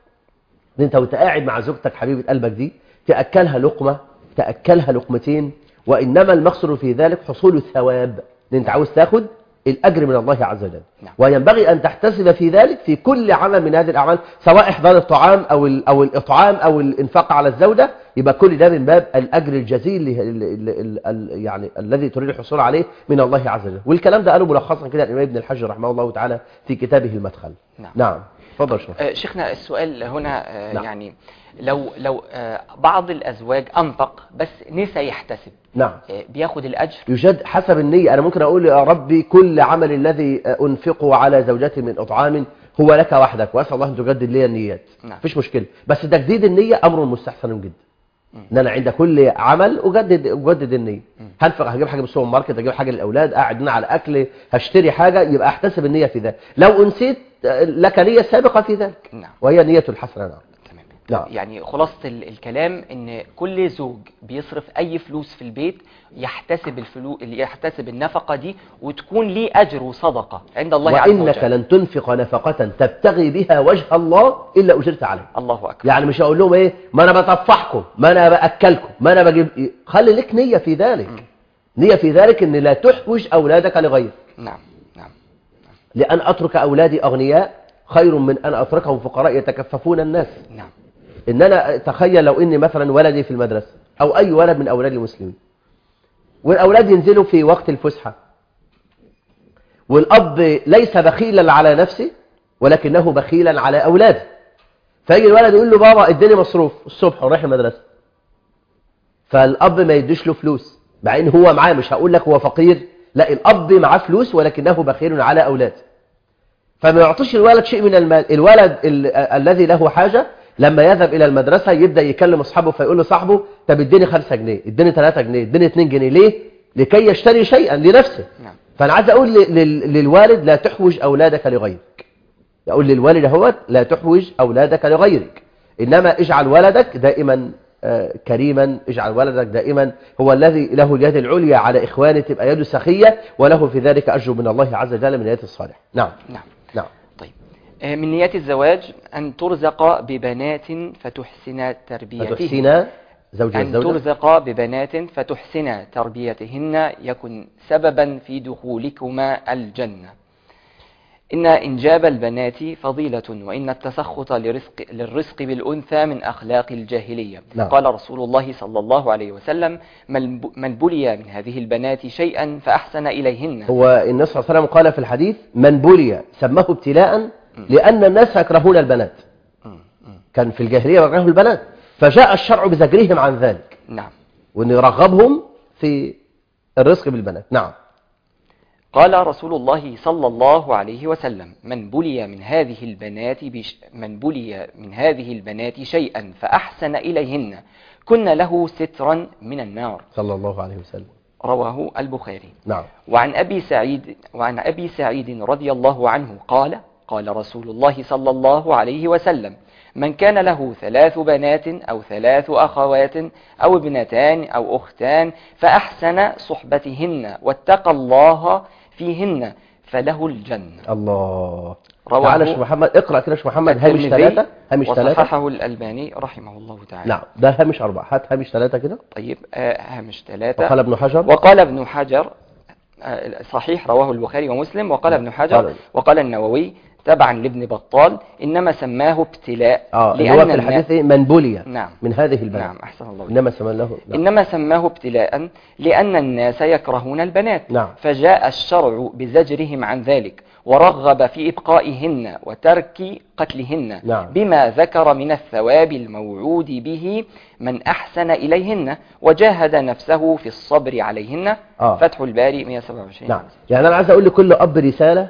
ان انت وانت قاعد مع زوجتك حبيبة قلبك دي تأكلها لقمة تأكلها لقمتين وإنما المقصد في ذلك حصول الثواب ان انت عاوز تاخد الأجر من الله عز وجل نعم. وينبغي أن تحتسب في ذلك في كل عمل من هذه الأعمال سواء إحضار الطعام أو ال- أو الإطعام أو الإنفاق على الزوجة يبقى كل ده من باب الأجر الجزيل ال- ال- ال- ال- يعني الذي تريد الحصول عليه من الله عز وجل والكلام ده قاله ملخصا كده الإمام ابن الحجر رحمه الله تعالى في كتابه المدخل نعم. نعم اتفضل شيخ آه، شيخنا السؤال هنا آه، نعم. يعني لو لو آه، بعض الأزواج أنفق بس نسى يحتسب نعم آه، بياخد الأجر يجد حسب النية أنا ممكن أقول يا ربي كل عمل الذي أنفقه على زوجتي من إطعام هو لك وحدك وأسأل الله أن تجدد لي النيات نعم. مفيش مشكلة بس تجديد النية أمر مستحسن جدا ان انا عند كل عمل اجدد اجدد النيه هنفق هجيب حاجه من السوبر ماركت هجيب حاجه للاولاد قاعد هنا على اكل هشتري حاجه يبقى احتسب النيه في ذلك لو انسيت آه، لك نيه سابقه في ذلك نعم وهي نيه الحسنه نعم تمام نعم. يعني خلاصة ال- الكلام ان كل زوج بيصرف اي فلوس في البيت يحتسب الفلوس يحتسب النفقة دي وتكون ليه اجر وصدقة عند الله عز وانك وجل لن تنفق نفقه تبتغي بها وجه الله الا اجرت عليها الله اكبر يعني مش هقول لهم ايه ما انا بطفحكم ما انا باكلكم ما انا بجيب إيه؟ خلي لك نيه في ذلك نيه في ذلك ان لا تحوج اولادك لغيرك نعم نعم لان اترك اولادي اغنياء خير من ان اتركهم فقراء يتكففون الناس نعم ان انا تخيل لو اني مثلا ولدي في المدرسه او اي ولد من اولاد المسلمين والاولاد ينزلوا في وقت الفسحه والاب ليس بخيلا على نفسه ولكنه بخيلا على اولاده فيجي الولد يقول له بابا اديني مصروف الصبح ورايح المدرسه فالاب ما يديش له فلوس مع ان هو معاه مش هقول لك هو فقير لا الاب معاه فلوس ولكنه بخيل على اولاده فما يعطيش الولد شيء من المال الولد ال- الذي له حاجة لما يذهب إلى المدرسة يبدأ يكلم أصحابه فيقول لصاحبه طب اديني 5 جنيه اديني 3 جنيه اديني 2 جنيه ليه؟ لكي يشتري شيئا لنفسه نعم فأنا عايز أقول ل- لل- للوالد لا تحوج أولادك لغيرك أقول للوالد هو لا تحوج أولادك لغيرك إنما اجعل ولدك دائما آه، كريما اجعل ولدك دائما هو الذي له اليد العليا على إخوانه تبقى يده سخية وله في ذلك أجر من الله عز وجل من نيات الصالح نعم نعم نعم طيب آه، من نيات الزواج أن ترزق ببنات فتحسن تربيتهن فتحسين زوجها أن الزوجة ترزق ببنات فتحسن تربيتهن يكن سببا في دخولكما الجنة إن إنجاب البنات فضيلة وإن التسخط لرزق للرزق بالأنثى من أخلاق الجاهلية نعم. قال رسول الله صلى الله عليه وسلم من ب- من بلي من هذه البنات شيئا فأحسن إليهن هو النبي صلى الله عليه وسلم قال في الحديث من بلي سماه ابتلاء لأن الناس يكرهون البنات مم. مم. كان في الجاهلية يكرهوا البنات فجاء الشرع بزجرهم عن ذلك نعم وأن يرغبهم في الرزق بالبنات نعم قال رسول الله صلى الله عليه وسلم من بلي من هذه البنات بش من بلي من هذه البنات شيئا فأحسن إليهن كن له سترا من النار صلى الله عليه وسلم رواه البخاري نعم وعن أبي سعيد وعن أبي سعيد رضي الله عنه قال قال رسول الله صلى الله عليه وسلم من كان له ثلاث بنات أو ثلاث أخوات أو ابنتان أو أختان فأحسن صحبتهن واتقى الله فيهن فله الجنة الله رواه تعالى شيخ محمد اقرأ كده شيخ محمد هامش الترمذي ثلاثة هامش ثلاثة وصححه الألباني رحمه الله تعالى نعم ده هامش أربعة هات هامش ثلاثة كده طيب آه، هامش ثلاثة وقال ابن حجر وقال ابن حجر آه، صحيح رواه البخاري ومسلم وقال ابن حجر قال- وقال النووي تبعا لابن بطال إنما سماه ابتلاء اه اللي هو لأن في الناس الحديث إيه؟ من بلي نعم من هذه البنات نعم أحسن الله إليك. إنما سمى له نعم. إنما سماه ابتلاء لأن الناس يكرهون البنات نعم. فجاء الشرع بزجرهم عن ذلك ورغب في إبقائهن وترك قتلهن نعم. بما ذكر من الثواب الموعود به من أحسن إليهن وجاهد نفسه في الصبر عليهن آه. فتح الباري 127 نعم يعني أنا عايز أقول لكل أب رسالة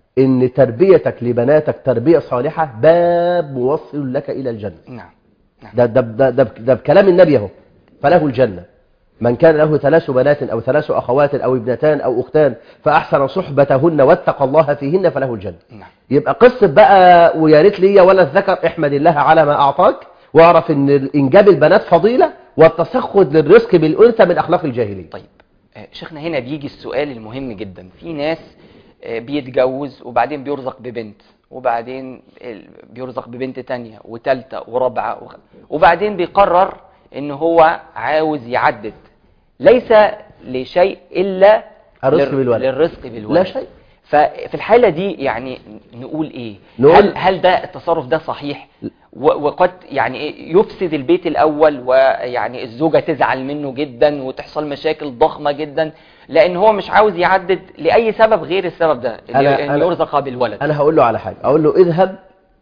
إن تربيتك لبناتك تربية صالحة باب موصل لك إلى الجنة نعم نعم ده, ده, ده, ده, ده بكلام النبي اهو فله الجنة من كان له ثلاث بنات أو ثلاث أخوات أو ابنتان أو أختان فأحسن صحبتهن واتقى الله فيهن فله الجنة نعم يبقى قصة بقى ويا ريت ليا ولا الذكر احمد الله على ما أعطاك واعرف إن إنجاب البنات فضيلة والتسخط للرزق بالأنثى من أخلاق الجاهلية طيب آه، شيخنا هنا بيجي السؤال المهم جدا في ناس آه، بيتجوز وبعدين بيرزق ببنت وبعدين ال- بيرزق ببنت تانية وتالتة ورابعة وخ- وبعدين بيقرر ان هو عاوز يعدد ليس لشيء الا الرزق لل- بالولد. للرزق بالولد لا شيء ففي الحالة دي يعني نقول ايه نقول- هل, هل ده التصرف ده صحيح و- وقد يعني إيه يفسد البيت الاول ويعني الزوجة تزعل منه جدا وتحصل مشاكل ضخمة جدا لان هو مش عاوز يعدد لاي سبب غير السبب ده أنا- اللي- ان أنا- يرزق بالولد أنا هقول له على حاجة أقول له اذهب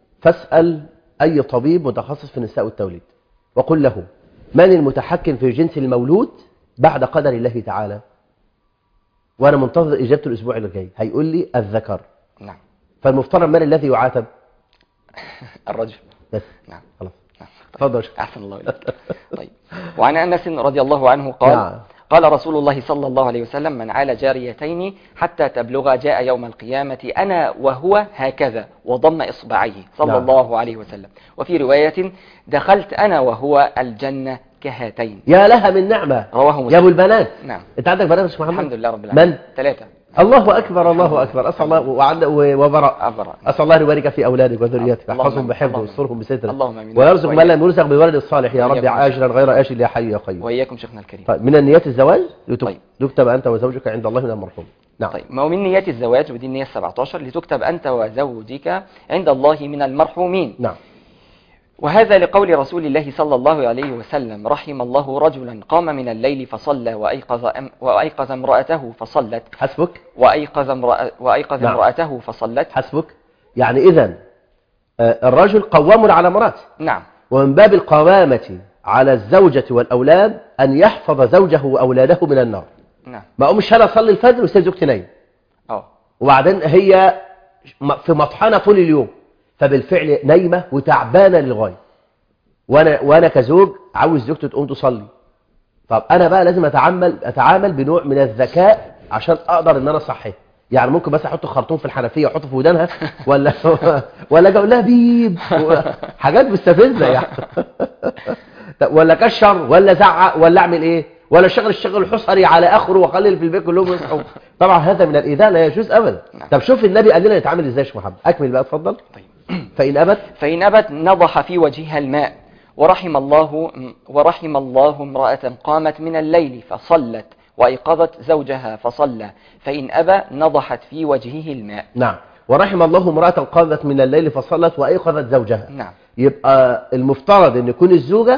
فاسأل أي طبيب متخصص في النساء والتوليد وقل له من المتحكم في جنس المولود بعد قدر الله تعالى وأنا منتظر إجابته الأسبوع اللي جاي هيقول لي الذكر نعم فالمفترض من الذي يعاتب الرجل بس نعم خلاص نعم اتفضل أحسن الله إليك طيب وعن أنس رضي الله عنه قال نعم. قال رسول الله صلى الله عليه وسلم من عال جاريتين حتى تبلغ جاء يوم القيامة أنا وهو هكذا وضم إصبعيه صلى نعم. الله عليه وسلم وفي رواية دخلت أنا وهو الجنة كهاتين يا لها من نعمة رواه يا مسلم ابو البنات نعم انت عندك بنات يا شيخ محمد الحمد لله رب العالمين من ثلاثة الله اكبر الله اكبر اسال الله وعند وبراء أبرأ اسال الله ان يبارك في اولادك وذريتك اللهم يحفظهم آمين. بحفظه اللهم ويسترهم بستره اللهم آمين. ويرزق من وإياك. لم يرزق بولد الصالح يا رب وإياكم. عاجلا غير آجل يا حي يا قيوم وإياكم شيخنا الكريم طيب من النيات الزواج لتك- طيب. تكتب انت وزوجك عند الله من المرحوم نعم طيب ما هو من نيات الزواج ودي النية 17 لتكتب أنت وزوجك عند الله من المرحومين نعم وهذا لقول رسول الله صلى الله عليه وسلم رحم الله رجلا قام من الليل فصلى وأيقظ, أم وأيقظ امرأته فصلت حسبك وأيقظ, امرأ وأيقظ نعم. امرأته فصلت حسبك يعني اذا الرجل قوام على امراته نعم ومن باب القوامة على الزوجة والأولاد أن يحفظ زوجه وأولاده من النار نعم ما أقومش أنا أصلي الفجر وسيب زوجتي نايم اه وبعدين هي م- في مطحنة طول اليوم فبالفعل نايمة وتعبانة للغاية وأنا, وأنا كزوج عاوز زوجتي تقوم تصلي طب أنا بقى لازم أتعامل, أتعامل بنوع من الذكاء عشان أقدر إن أنا أصحيها يعني ممكن بس أحط خرطوم في الحنفية وأحطه في ودانها ولا ولا أجي أقول لها بيب حاجات مستفزة يعني طب ولا كشر ولا زعق ولا أعمل إيه ولا شغل الشغل الحصري على آخره وأخلي في البيت كلهم يصحوا طبعا هذا من الإيذاء لا يجوز أبدا نعم. طب شوف النبي قال لنا نتعامل إزاي يا شيخ محمد أكمل بقى اتفضل طيب فإن أبت فإن أبت نضح في وجهها الماء ورحم الله ورحم الله امرأة قامت من الليل فصلت وأيقظت زوجها فصلى فإن أبى نضحت في وجهه الماء نعم ورحم الله امرأة قامت من الليل فصلت وأيقظت زوجها نعم يبقى المفترض أن يكون الزوجة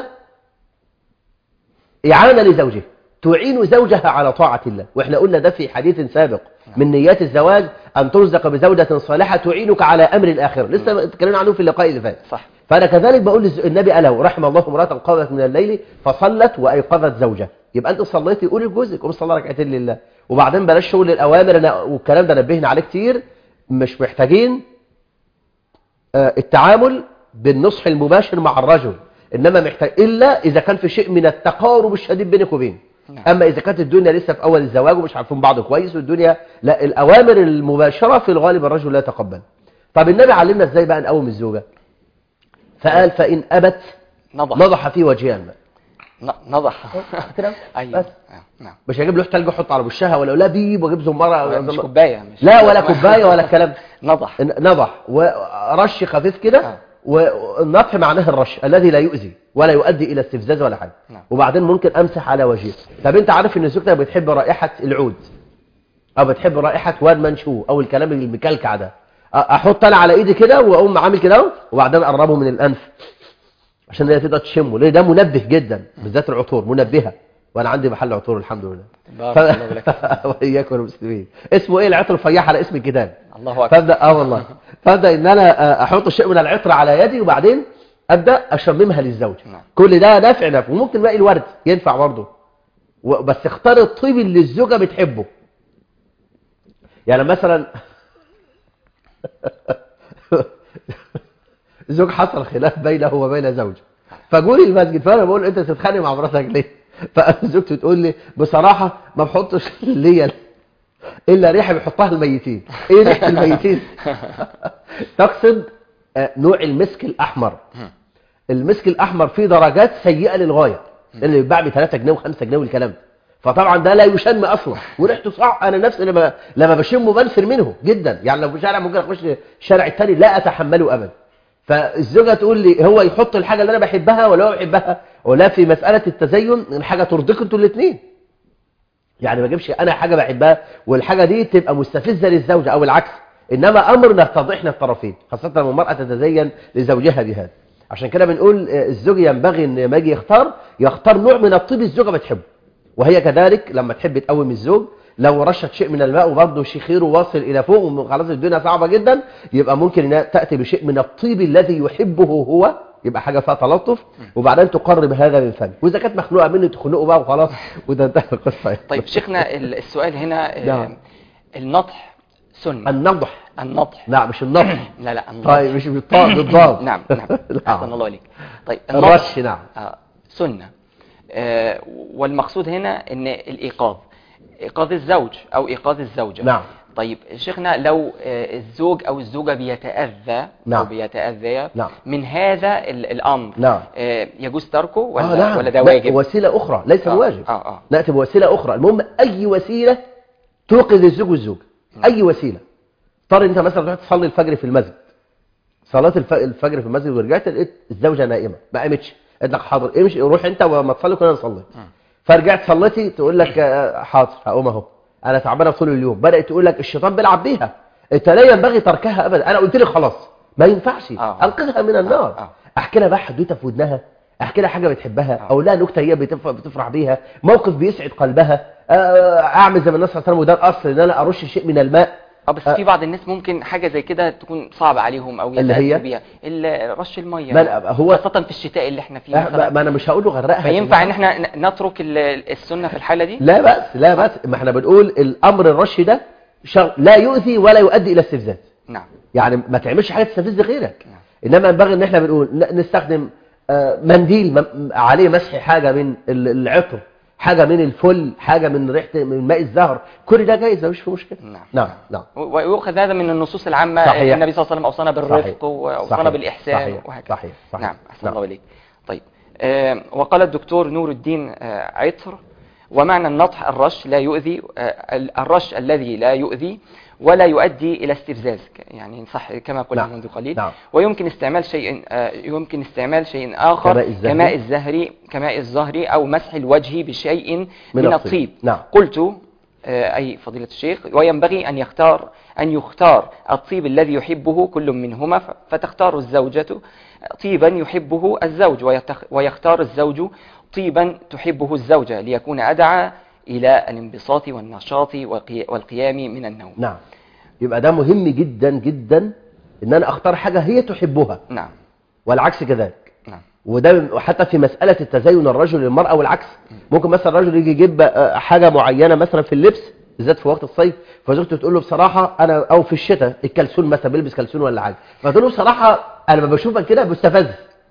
إعانة لزوجها تعين زوجها على طاعة الله وإحنا قلنا ده في حديث سابق من نيات الزواج أن ترزق بزوجة صالحة تعينك على أمر الآخرة لسه اتكلمنا عنه في اللقاء اللي فات صح فأنا كذلك بقول للز- النبي قال له رحم الله امرأة قامت من الليل فصلت وأيقظت زوجها يبقى أنت صليتي قولي لجوزك قوم صلى ركعتين لله وبعدين بلاش شغل الأوامر أنا والكلام ده نبهنا عليه كتير مش محتاجين آه، التعامل بالنصح المباشر مع الرجل إنما محتاج إلا إذا كان في شيء من التقارب الشديد بينك وبينه نعم. أما إذا كانت الدنيا لسه في أول الزواج ومش عارفين بعض كويس والدنيا لا الأوامر المباشرة في الغالب الرجل لا يتقبل طب النبي علمنا إزاي بقى نقوم الزوجة فقال فإن أبت نضح نضح في وجهها الماء ن- نضح كده أيوة بس. آه، نعم مش هجيب له تلج احط على وشها ولا لا بيب واجيب زمره مش كوباية مش لا ولا كوبايه ولا الكلام ده. نضح نضح ورش خفيف كده آه. والنضح معناه الرش الذي لا يؤذي ولا يؤدي الى استفزاز ولا حاجه نعم. وبعدين ممكن امسح على وجهه طب انت عارف ان زوجتك بتحب رائحه العود او بتحب رائحه واد منشو او الكلام المكلكع ده أ- احط انا على ايدي كده واقوم عامل كده اهو، وبعدين اقربه من الانف عشان هي تقدر تشمه ليه ده منبه جدا بالذات العطور منبهه وانا عندي محل عطور الحمد لله بارك الله لك واياكم المسلمين اسمه ايه العطر الفياح على اسم الكتاب الله أكبر فابدا اه والله فابدا ان انا آه، احط شيء من العطر على يدي وبعدين ابدا اشممها للزوج نعم. كل ده نافع نافع وممكن باقي الورد ينفع برضه و- بس اختار الطيب اللي الزوجه بتحبه يعني مثلا زوج حصل خلاف بينه وبين زوجه فجولي المسجد فانا بقول له انت تتخانق مع مراتك ليه فزوجته تقول لي بصراحه ما بحطش ليا الا ريحه بيحطها الميتين ايه ريحه الميتين تقصد آه، نوع المسك الاحمر المسك الاحمر فيه درجات سيئه للغايه اللي بيتباع ب 3 جنيه و5 جنيه والكلام ده فطبعا ده لا يشم اصلا وريحته صح انا نفسي لما لما بشمه بنفر منه جدا يعني لو في شارع ممكن اخش الشارع التاني لا اتحمله ابدا فالزوجه تقول لي هو يحط الحاجه اللي انا بحبها ولا هو بيحبها ولا في مساله التزين الحاجه ترضيك انتوا الاثنين يعني ما اجيبش انا حاجه بحبها والحاجه دي تبقى مستفزه للزوجه او العكس انما امر نتضحنا الطرفين خاصه لما المراه تتزين لزوجها بهذا عشان كده بنقول آه، الزوج ينبغي ان لما يجي يختار يختار نوع من الطيب الزوجه بتحبه وهي كذلك لما تحب تقوم الزوج لو رشت شيء من الماء وبرضه شخيره واصل الى فوق وخلاص الدنيا صعبه جدا يبقى ممكن انها تاتي بشيء من الطيب الذي يحبه هو يبقى حاجه فيها تلطف وبعدين تقرب هذا من فمه واذا كانت مخنوقه منه تخنقه بقى وخلاص وده انتهى القصه يعني. طيب شيخنا ال- السؤال هنا آه، نعم. النطح سنة النضح النضح لا مش النضح لا لا النضح طيب مش بالطاء بالضاد نعم نعم أحسن الله عليك طيب الرش نعم آه سنة آه والمقصود هنا ان الإيقاظ إيقاظ الزوج أو إيقاظ الزوجة نعم طيب شيخنا لو آه الزوج أو الزوجة بيتأذى نعم. أو بيتأذى نعم. من هذا ال- الأمر نعم. آه يجوز تركه ولا, آه نعم ولا ده لا، واجب وسيلة أخرى ليس آه، الواجب آه، آه. نأتي بوسيلة أخرى المهم أي وسيلة توقظ الزوج والزوج أي وسيلة اضطر أنت مثلا تروح تصلي الفجر في المسجد صلاة الف- الفجر في المسجد ورجعت لقيت الزوجة نائمة ما قامتش قالت لك حاضر امشي روح أنت وما تصلي كنا نصلي فرجعت صليتي تقول لك آه، حاضر هقوم أهو أنا تعبانة طول اليوم بدأت تقول لك الشيطان بيلعب بيها أنت لا ينبغي تركها أبدا أنا قلت لك خلاص ما ينفعش آه. أنقذها من النار آه. احكي لها بقى حدوته في ودنها احكي لها حاجه بتحبها او لها نكته هي بتف- بتفرح بيها موقف بيسعد قلبها آه، اعمل زي ما الناس صلى الله عليه وسلم وده الاصل ان انا ارش شيء من الماء اه بس في بعض الناس ممكن حاجة زي كده تكون صعبة عليهم أو اللي هي؟ يتأذوا بيها ال- رش المية ما لا، هو- خاصة في الشتاء اللي احنا فيه آه، ما مثلا ما انا مش هقول له غرقها فينفع ان احنا ن- نترك ال- السنة في الحالة دي لا بأس لا بأس ما احنا بنقول الامر الرش ده شر- لا يؤذي ولا يؤدي الى استفزاز نعم يعني ما تعملش حاجه تستفز غيرك نعم. انما ينبغي ان احنا بنقول ن- نستخدم آه، منديل م- عليه مسح حاجه من ال- العطر حاجه من الفل حاجه من ريحه من ماء الزهر كل ده جايز مفيش فيه مشكله نعم. نعم نعم و- ويؤخذ هذا من النصوص العامة صحيح. النبي صلى الله عليه وسلم أوصانا بالرفق صحيح. وأوصانا صحيح. بالإحسان صحيح. وهكذا صحيح. صحيح. نعم أحسن نعم. الله إليك طيب آه وقال الدكتور نور الدين آه عطر ومعنى النطح الرش لا يؤذي آه ال- الرش الذي لا يؤذي ولا يؤدي إلى استفزاز ك- يعني صح كما قلنا نعم. منذ قليل نعم. ويمكن استعمال شيء آه يمكن استعمال شيء آخر كماء الزهر. كماء الزهر كماء الزهر أو مسح الوجه بشيء من, من الطيب. الطيب نعم. قلت آه، أي فضيلة الشيخ وينبغي أن يختار أن يختار الطيب الذي يحبه كل منهما ف- فتختار الزوجة طيبا يحبه الزوج ويتخ- ويختار الزوج طيبا تحبه الزوجة ليكون أدعى إلى الانبساط والنشاط والقي- والقيام من النوم نعم يبقى ده مهم جدا جدا ان انا اختار حاجه هي تحبها نعم والعكس كذلك نعم وده حتى في مسألة التزين الرجل للمرأة والعكس ممكن مثلا الرجل يجي يجيب آه، حاجة معينة مثلا في اللبس بالذات في وقت الصيف فزوجته تقول له بصراحة أنا أو في الشتاء الكلسون مثلا بيلبس كلسون ولا حاجة فتقول له بصراحة أنا لما بشوفك كده بستفز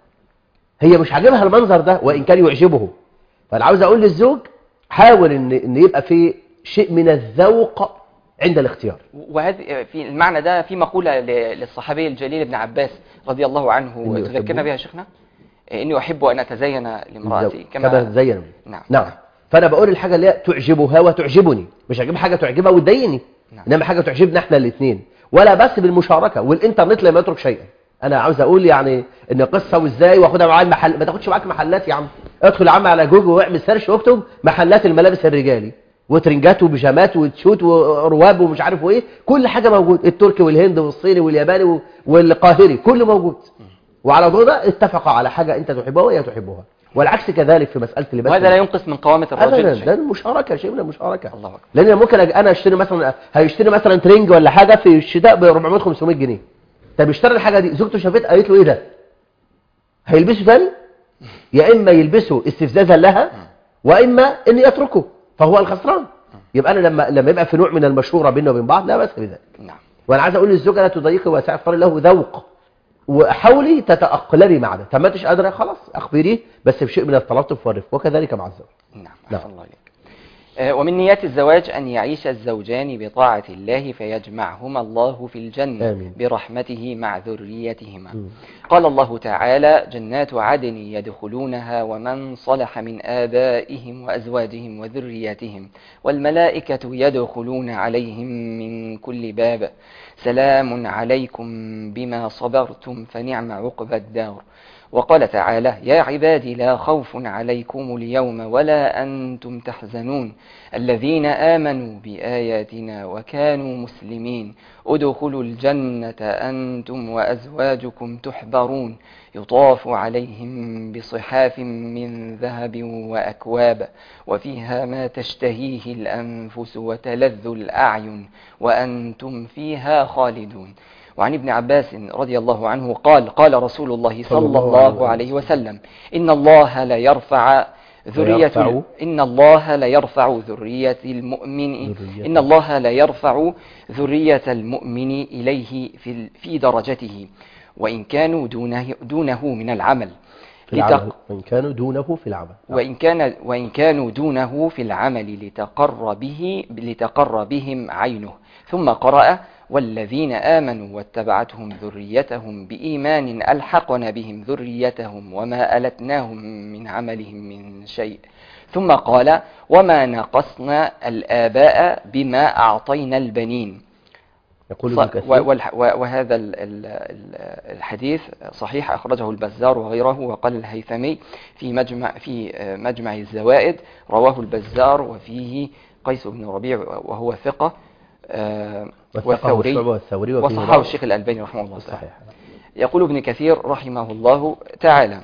هي مش عاجبها المنظر ده وإن كان يعجبه فأنا عاوز أقول للزوج حاول إن إن يبقى في شيء من الذوق عند الاختيار وهذه في المعنى ده في مقولة ل- للصحابي الجليل ابن عباس رضي الله عنه إني تذكرنا أحبه. بها يا شيخنا إني أحب أن أتزين لامرأتي الذوق. كما تزين نعم نعم فانا بقول الحاجه اللي هي تعجبها وتعجبني مش هجيب حاجه تعجبها وتضايقني نعم. انما حاجه تعجبنا احنا الاثنين ولا بس بالمشاركه والانترنت لا يترك شيئا انا عاوز اقول يعني ان قصه وازاي واخدها معايا المحل ما تاخدش معاك محلات يا عم ادخل يا عم على جوجل واعمل سيرش واكتب محلات الملابس الرجالي وترنجات وبيجامات وتشوت ورواب ومش عارف ايه كل حاجه موجود التركي والهند والصيني والياباني و- والقاهري كله موجود وعلى ضوء ده اتفقوا على حاجه انت تحبها وهي تحبها والعكس كذلك في مساله اللباس وهذا لا ينقص من قوامة الرجل ابدا شيء. ده المشاركه شيء من المشاركه الله أكبر لان ممكن أج- انا اشتري مثلا هيشتري مثلا ترنج ولا حاجه في الشتاء ب 400 500 جنيه طب اشترى الحاجه دي زوجته شافتها قالت له ايه ده هيلبسه تاني يا اما يلبسه استفزازا لها واما ان يتركه فهو الخسران يبقى انا لما لما يبقى في نوع من المشوره بيننا وبين بعض لا باس بذلك نعم وانا عايز اقول للزوجه لا تضيقي واسع اختاري له ذوق وحاولي تتاقلمي مع ده طب ما انتش قادره خلاص اخبريه بس بشيء من التلطف والرفق وكذلك مع الزوج نعم نعم. أحسن الله إليك آه، ومن نيات الزواج أن يعيش الزوجان بطاعة الله فيجمعهما الله في الجنة آمين. برحمته مع ذريتهما مم. قال الله تعالى جنات عدن يدخلونها ومن صلح من آبائهم وأزواجهم وذرياتهم والملائكة يدخلون عليهم من كل باب سلام عليكم بما صبرتم فنعم عقبى الدار وقال تعالى يا عبادي لا خوف عليكم اليوم ولا أنتم تحزنون الذين آمنوا بآياتنا وكانوا مسلمين ادخلوا الجنة أنتم وأزواجكم تحبرون يطاف عليهم بصحاف من ذهب وأكواب وفيها ما تشتهيه الأنفس وتلذ الأعين وأنتم فيها خالدون وعن ابن عباس رضي الله عنه قال قال رسول الله صلى الله عليه وسلم إن الله لا يرفع ذرية ويرفع ال- إن الله لا يرفع ذرية المؤمن ذرية. إن الله لا يرفع ذرية المؤمن إليه في ال- في درجته وإن كانوا دونه دونه من العمل في لتق- العمل وإن كانوا دونه في العمل وإن كان وإن كانوا دونه في العمل لتقر به لتقر بهم عينه ثم قرأ والذين آمنوا واتبعتهم ذريتهم بإيمان ألحقنا بهم ذريتهم وما ألتناهم من عملهم من شيء ثم قال وما نقصنا الآباء بما أعطينا البنين يقول ص- ابن كثير و- والح- و- وهذا ال- ال- ال- الحديث صحيح أخرجه البزار وغيره وقال الهيثمي في مجمع في آه، مجمع الزوائد رواه البزار وفيه قيس بن ربيع وهو ثقة آه، وثقه والثوري الشعبة والثوري وفيه وصححه ضعف. الشيخ الألباني رحمه الله تعالى صحيح يقول ابن كثير رحمه الله تعالى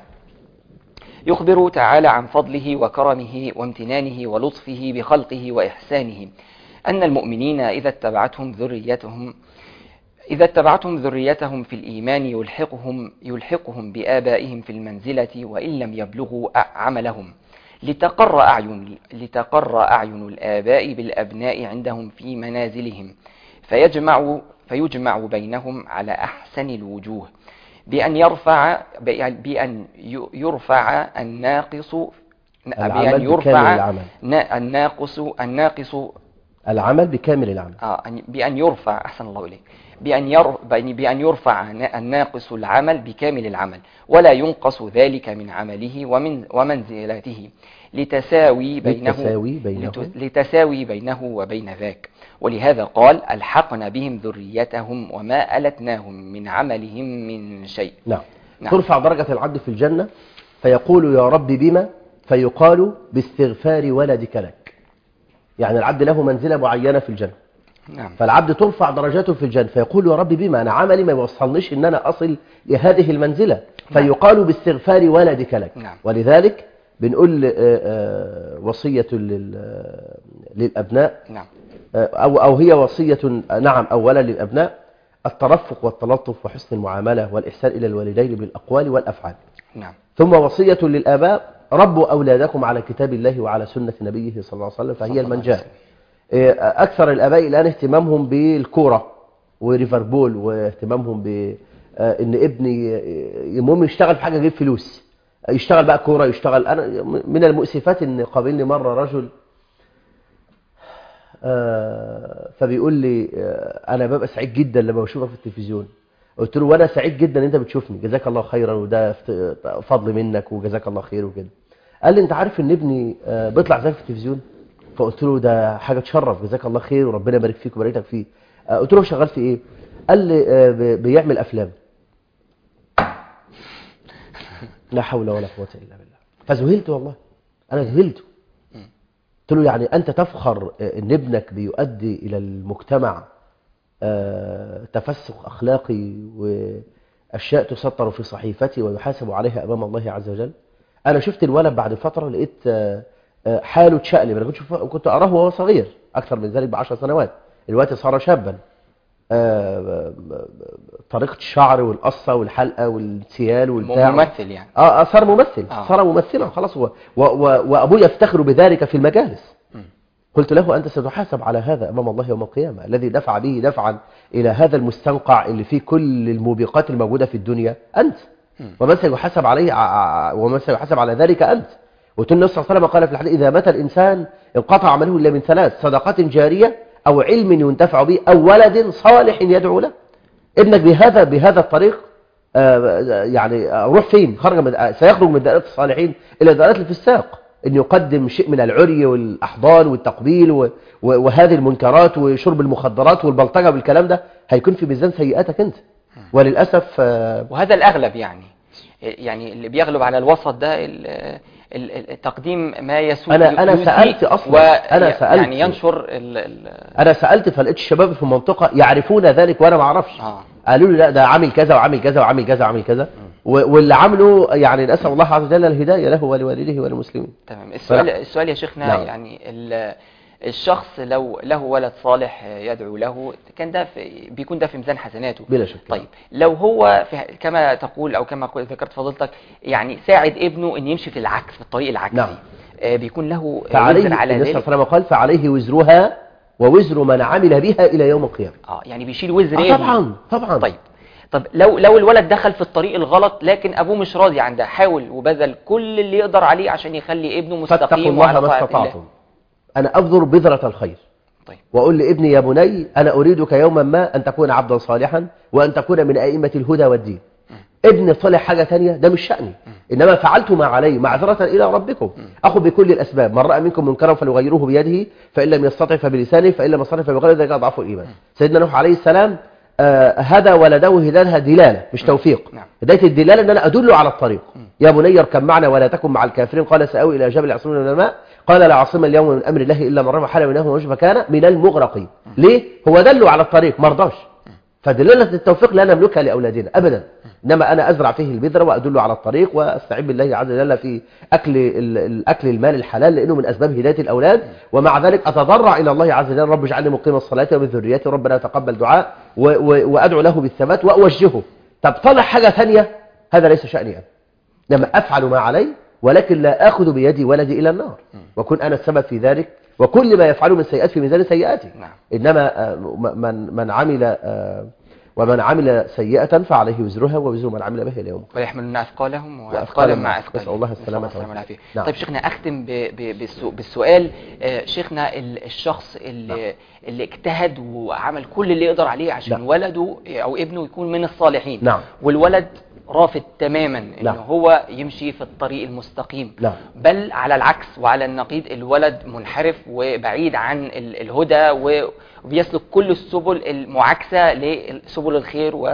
يخبر تعالى عن فضله وكرمه وامتنانه ولطفه بخلقه وإحسانه أن المؤمنين إذا اتبعتهم ذريتهم إذا اتبعتهم ذريتهم في الإيمان يلحقهم يلحقهم بآبائهم في المنزلة وإن لم يبلغوا أ- عملهم لتقر أعين لتقر أعين الآباء بالأبناء عندهم في منازلهم فيجمع فيجمع بينهم على أحسن الوجوه بأن يرفع بأن ي- يرفع الناقص العمل بأن بكامل يرفع العمل. نا- الناقص الناقص العمل بكامل العمل آه أن- بأن يرفع أحسن الله إليك بأن ير بأن بأن يرفع نا- الناقص العمل بكامل العمل ولا ينقص ذلك من عمله ومن ومنزلته لتساوي بينه للتساوي بينه. لت- لتساوي بينه وبين ذاك ولهذا قال ألحقنا بهم ذريتهم وما ألتناهم من عملهم من شيء نعم. نعم. ترفع درجة العبد في الجنة فيقول يا رب بما فيقال باستغفار ولدك لك يعني العبد له منزلة معينة في الجنة نعم فالعبد ترفع درجاته في الجنة فيقول يا رب بما أنا عملي ما يوصلنيش إن أنا أصل لهذه المنزلة فيقال باستغفار ولدك لك نعم. ولذلك بنقول آه، آه، وصية لل- آه، للأبناء نعم آه، أو أو هي وصية آه، نعم أولا للأبناء الترفق والتلطف وحسن المعاملة والإحسان إلى الوالدين بالأقوال والأفعال نعم ثم وصية للآباء ربوا أولادكم على كتاب الله وعلى سنة نبيه صلى الله عليه وسلم صلى فهي الله عليه المنجاة وسلم. إيه، أكثر الآباء الآن اهتمامهم بالكورة وليفربول واهتمامهم ب آه، إن ابني المهم يشتغل في حاجة يجيب فلوس يشتغل بقى كورة يشتغل أنا من المؤسفات إن قابلني مرة رجل آه، فبيقول لي آه، أنا ببقى سعيد جدا لما بشوفك في التلفزيون قلت له وانا سعيد جدا ان انت بتشوفني جزاك الله خيرا وده فت- فضل منك وجزاك الله خير وكده قال لي انت عارف ان ابني آه، بيطلع زيك في التلفزيون فقلت له ده حاجه تشرف جزاك الله خير وربنا يبارك فيك ويبارك لك فيه آه، قلت له شغال في ايه قال لي آه، ب- بيعمل افلام لا حول ولا قوه الا بالله فذهلت والله انا ذهلت قلت له يعني انت تفخر آه، ان ابنك بيؤدي الى المجتمع آه، تفسق أخلاقي وأشياء تسطر في صحيفتي ويحاسب عليها أمام الله عز وجل أنا شفت الولد بعد فترة لقيت آه، آه، حاله اتشقلب أنا كنت شوف- كنت أراه وهو صغير أكثر من ذلك بعشر سنوات دلوقتي صار شابا آه، طريقة الشعر والقصة والحلقة والسيال والبتاع ممثل يعني اه آه، صار ممثل آه. صار ممثلا خلاص هو و- و- وابوه يفتخر بذلك في المجالس مم. قلت له انت ستحاسب على هذا امام الله يوم القيامه الذي دفع به دفعا الى هذا المستنقع اللي فيه كل الموبقات الموجوده في الدنيا انت مم. ومن سيحاسب عليه ع- ع- ومن سيحاسب على ذلك انت قلت النبي صلى الله عليه وسلم قال في الحديث اذا مات الانسان انقطع عمله الا من ثلاث صدقات جاريه او علم ينتفع به او ولد صالح يدعو له ابنك بهذا بهذا الطريق آه، يعني آه، روح فين خرج من آه، سيخرج من دائرة الصالحين إلى دائرة الفساق أن يقدم شيء من العري والأحضان والتقبيل و- و- وهذه المنكرات وشرب المخدرات والبلطجة والكلام ده هيكون في ميزان سيئاتك أنت وللأسف آه، وهذا الأغلب يعني يعني اللي بيغلب على الوسط ده ال- ال- ال- تقديم ما يسوء أنا- أنا يسيء سألت أصلاً. و- أنا سألت. يعني ينشر ال ال أنا سألت فلقيت الشباب في المنطقة يعرفون ذلك وأنا ما أعرفش آه. قالوا لي لا ده عامل كذا وعامل كذا وعامل كذا وعامل كذا و- واللي عامله يعني نسأل الله عز وجل الهداية له ولوالده وللمسلمين تمام السؤال فلا. السؤال يا شيخنا نعم. يعني ال- الشخص لو له ولد صالح يدعو له كان ده في بيكون ده في ميزان حسناته بلا شك طيب لو هو في كما تقول او كما قل- ذكرت فضيلتك يعني ساعد ابنه ان يمشي في العكس في الطريق العكسي نعم. آه، بيكون له فعليه وزر على النبي صلى ذلك الله عليه وسلم قال فعليه وزرها ووزر من عمل بها إلى يوم القيامة اه يعني بيشيل وزر آه ابنه. طبعا طبعا طيب طب لو لو الولد دخل في الطريق الغلط لكن ابوه مش راضي عن ده حاول وبذل كل اللي يقدر عليه عشان يخلي ابنه فاتقوا مستقيم الله وعلى ما طاعة استطعتم أنا أبذر بذرة الخير طيب وأقول لابني يا بني أنا أريدك يوما ما أن تكون عبدا صالحا وأن تكون من أئمة الهدى والدين ابن طلع حاجة تانية ده مش شأني إنما فعلت ما علي معذرة إلى ربكم أخذ بكل الأسباب من رأى منكم منكرا فليغيره بيده فإن لم يستطع فبلسانه فإن لم يستطع فبقلبه ذلك أضعف الإيمان سيدنا نوح عليه السلام آه، هدى ولده هداية دلالة مش توفيق نعم. هداية الدلالة أن أنا أدله على الطريق يا بني اركب معنا ولا تكن مع الكافرين قال سأوي إلى جبل يعصمني من الماء قال لا عاصم اليوم من أمر الله إلا من رحم حال منه ومش فكان من المغرقين ليه؟ هو دله على الطريق ما رضاش فدلالة التوفيق لا نملكها لأولادنا أبدا إنما أنا أزرع فيه البذرة وأدله على الطريق وأستعين بالله عز وجل في أكل ال- الأكل المال الحلال لأنه من أسباب هداية الأولاد ومع ذلك أتضرع إلى الله عز وجل رب اجعلني مقيم الصلاة ومن ذريتي ربنا تقبل دعاء و- و- وأدعو له بالثبات وأوجهه طب طلع حاجة ثانية هذا ليس شأني أنا لما أفعل ما علي ولكن لا آخذ بيدي ولدي إلى النار وكن أنا السبب في ذلك وكل ما يفعله من سيئات في ميزان سيئاتي نعم. إنما آه، م- من من عمل آه، ومن عمل سيئة فعليه وزرها ووزر من عمل به إلى يوم ويحملون أثقالهم وأثقالا وأثقالا مع- مع أثقالهم نسأل الله نسأل السلامة السلامة والعافية. والعافية نعم. طيب شيخنا أختم ب- ب- بالسو- بالسؤال آه، شيخنا ال- الشخص اللي, اللي اجتهد وعمل كل اللي يقدر عليه عشان نعم. ولده أو ابنه يكون من الصالحين نعم. والولد رافض تماما ان نعم. هو يمشي في الطريق المستقيم نعم. بل على العكس وعلى النقيض الولد منحرف وبعيد عن ال- الهدى و- وبيسلك كل السبل المعاكسة لسبل الخير و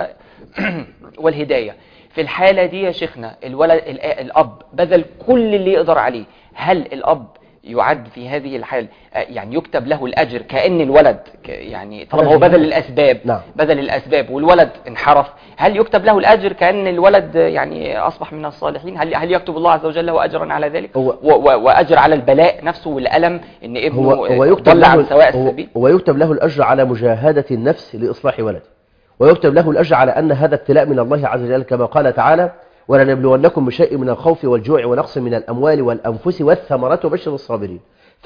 والهداية في الحالة دي يا شيخنا الولد ال- الأب بذل كل اللي يقدر عليه هل الأب يعد في هذه الحال آه، يعني يكتب له الأجر كأن الولد ك- يعني طالما هو بذل الأسباب نعم. بذل الأسباب والولد انحرف هل يكتب له الأجر كأن الولد يعني أصبح من الصالحين هل هل يكتب الله عز وجل له أجرا على ذلك هو- و- و- وأجر على البلاء نفسه والألم إن ابنه هو هو يكتب ضل عن له سواء هو, السبيل هو يكتب له الأجر على مجاهدة النفس لإصلاح ولده ويكتب له الأجر على أن هذا ابتلاء من الله عز وجل كما قال تعالى ولنبلونكم بشيء من الخوف والجوع ونقص من الأموال والأنفس والثمرات وبشر الصابرين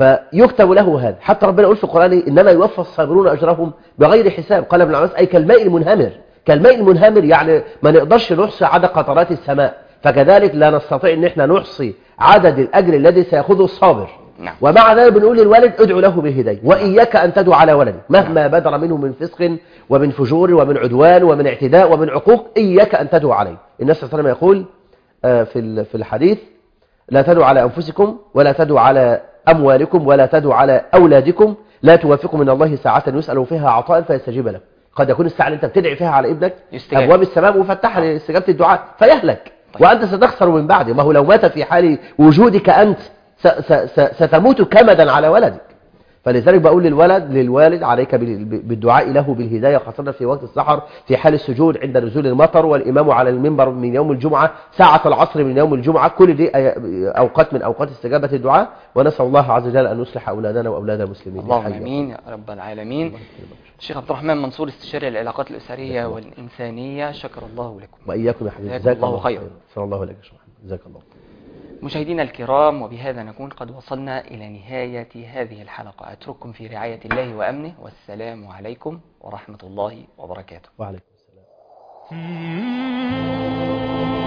فيكتب له هذا حتى ربنا يقول في القرآن إنما يوفى الصابرون أجرهم بغير حساب قال ابن عباس أي كالماء المنهمر كالماء المنهمر يعني ما نقدرش نحصي عدد قطرات السماء فكذلك لا نستطيع ان احنا نحصي عدد الأجر الذي سيأخذه الصابر نعم. ومع ذلك بنقول للوالد ادعو له بالهداية وإياك أن تدعو على ولدك مهما بدر منه من فسق ومن فجور ومن عدوان ومن اعتداء ومن عقوق إياك أن تدعو عليه النبي صلى الله عليه وسلم يقول آه، في ال- في الحديث لا تدعوا على أنفسكم ولا تدعوا على أموالكم ولا تدعوا على أولادكم لا توافقوا من الله ساعة يسأل فيها عطاء فيستجيب له قد يكون الساعة اللي أنت بتدعي فيها على ابنك يستجاب. أبواب السماء مفتحة لاستجابة الدعاء فيهلك طيب. وأنت ستخسر من بعده ما هو لو مات في حال وجودك أنت س- س- س- ستموت كمدا على ولدك فلذلك بقول للولد للوالد عليك بال- بالدعاء له بالهداية خاصة في وقت السحر في حال السجود عند نزول المطر والإمام على المنبر من يوم الجمعة ساعة العصر من يوم الجمعة كل دي أي- أوقات من أوقات استجابة الدعاء ونسأل الله عز وجل أن يصلح أولادنا وأولاد المسلمين اللهم حيا. امين يا رب العالمين الشيخ عبد الرحمن منصور استشاري العلاقات الاسريه والانسانيه شكر الله لكم وإياكم يا حبيبي جزاكم جزاك الله الله خيرا. خيرا صلى الله عليك يا شيخ محمد. جزاك الله مشاهدينا الكرام وبهذا نكون قد وصلنا الى نهايه هذه الحلقه اترككم في رعايه الله وامنه والسلام عليكم ورحمه الله وبركاته وعليكم السلام Mm-hmm.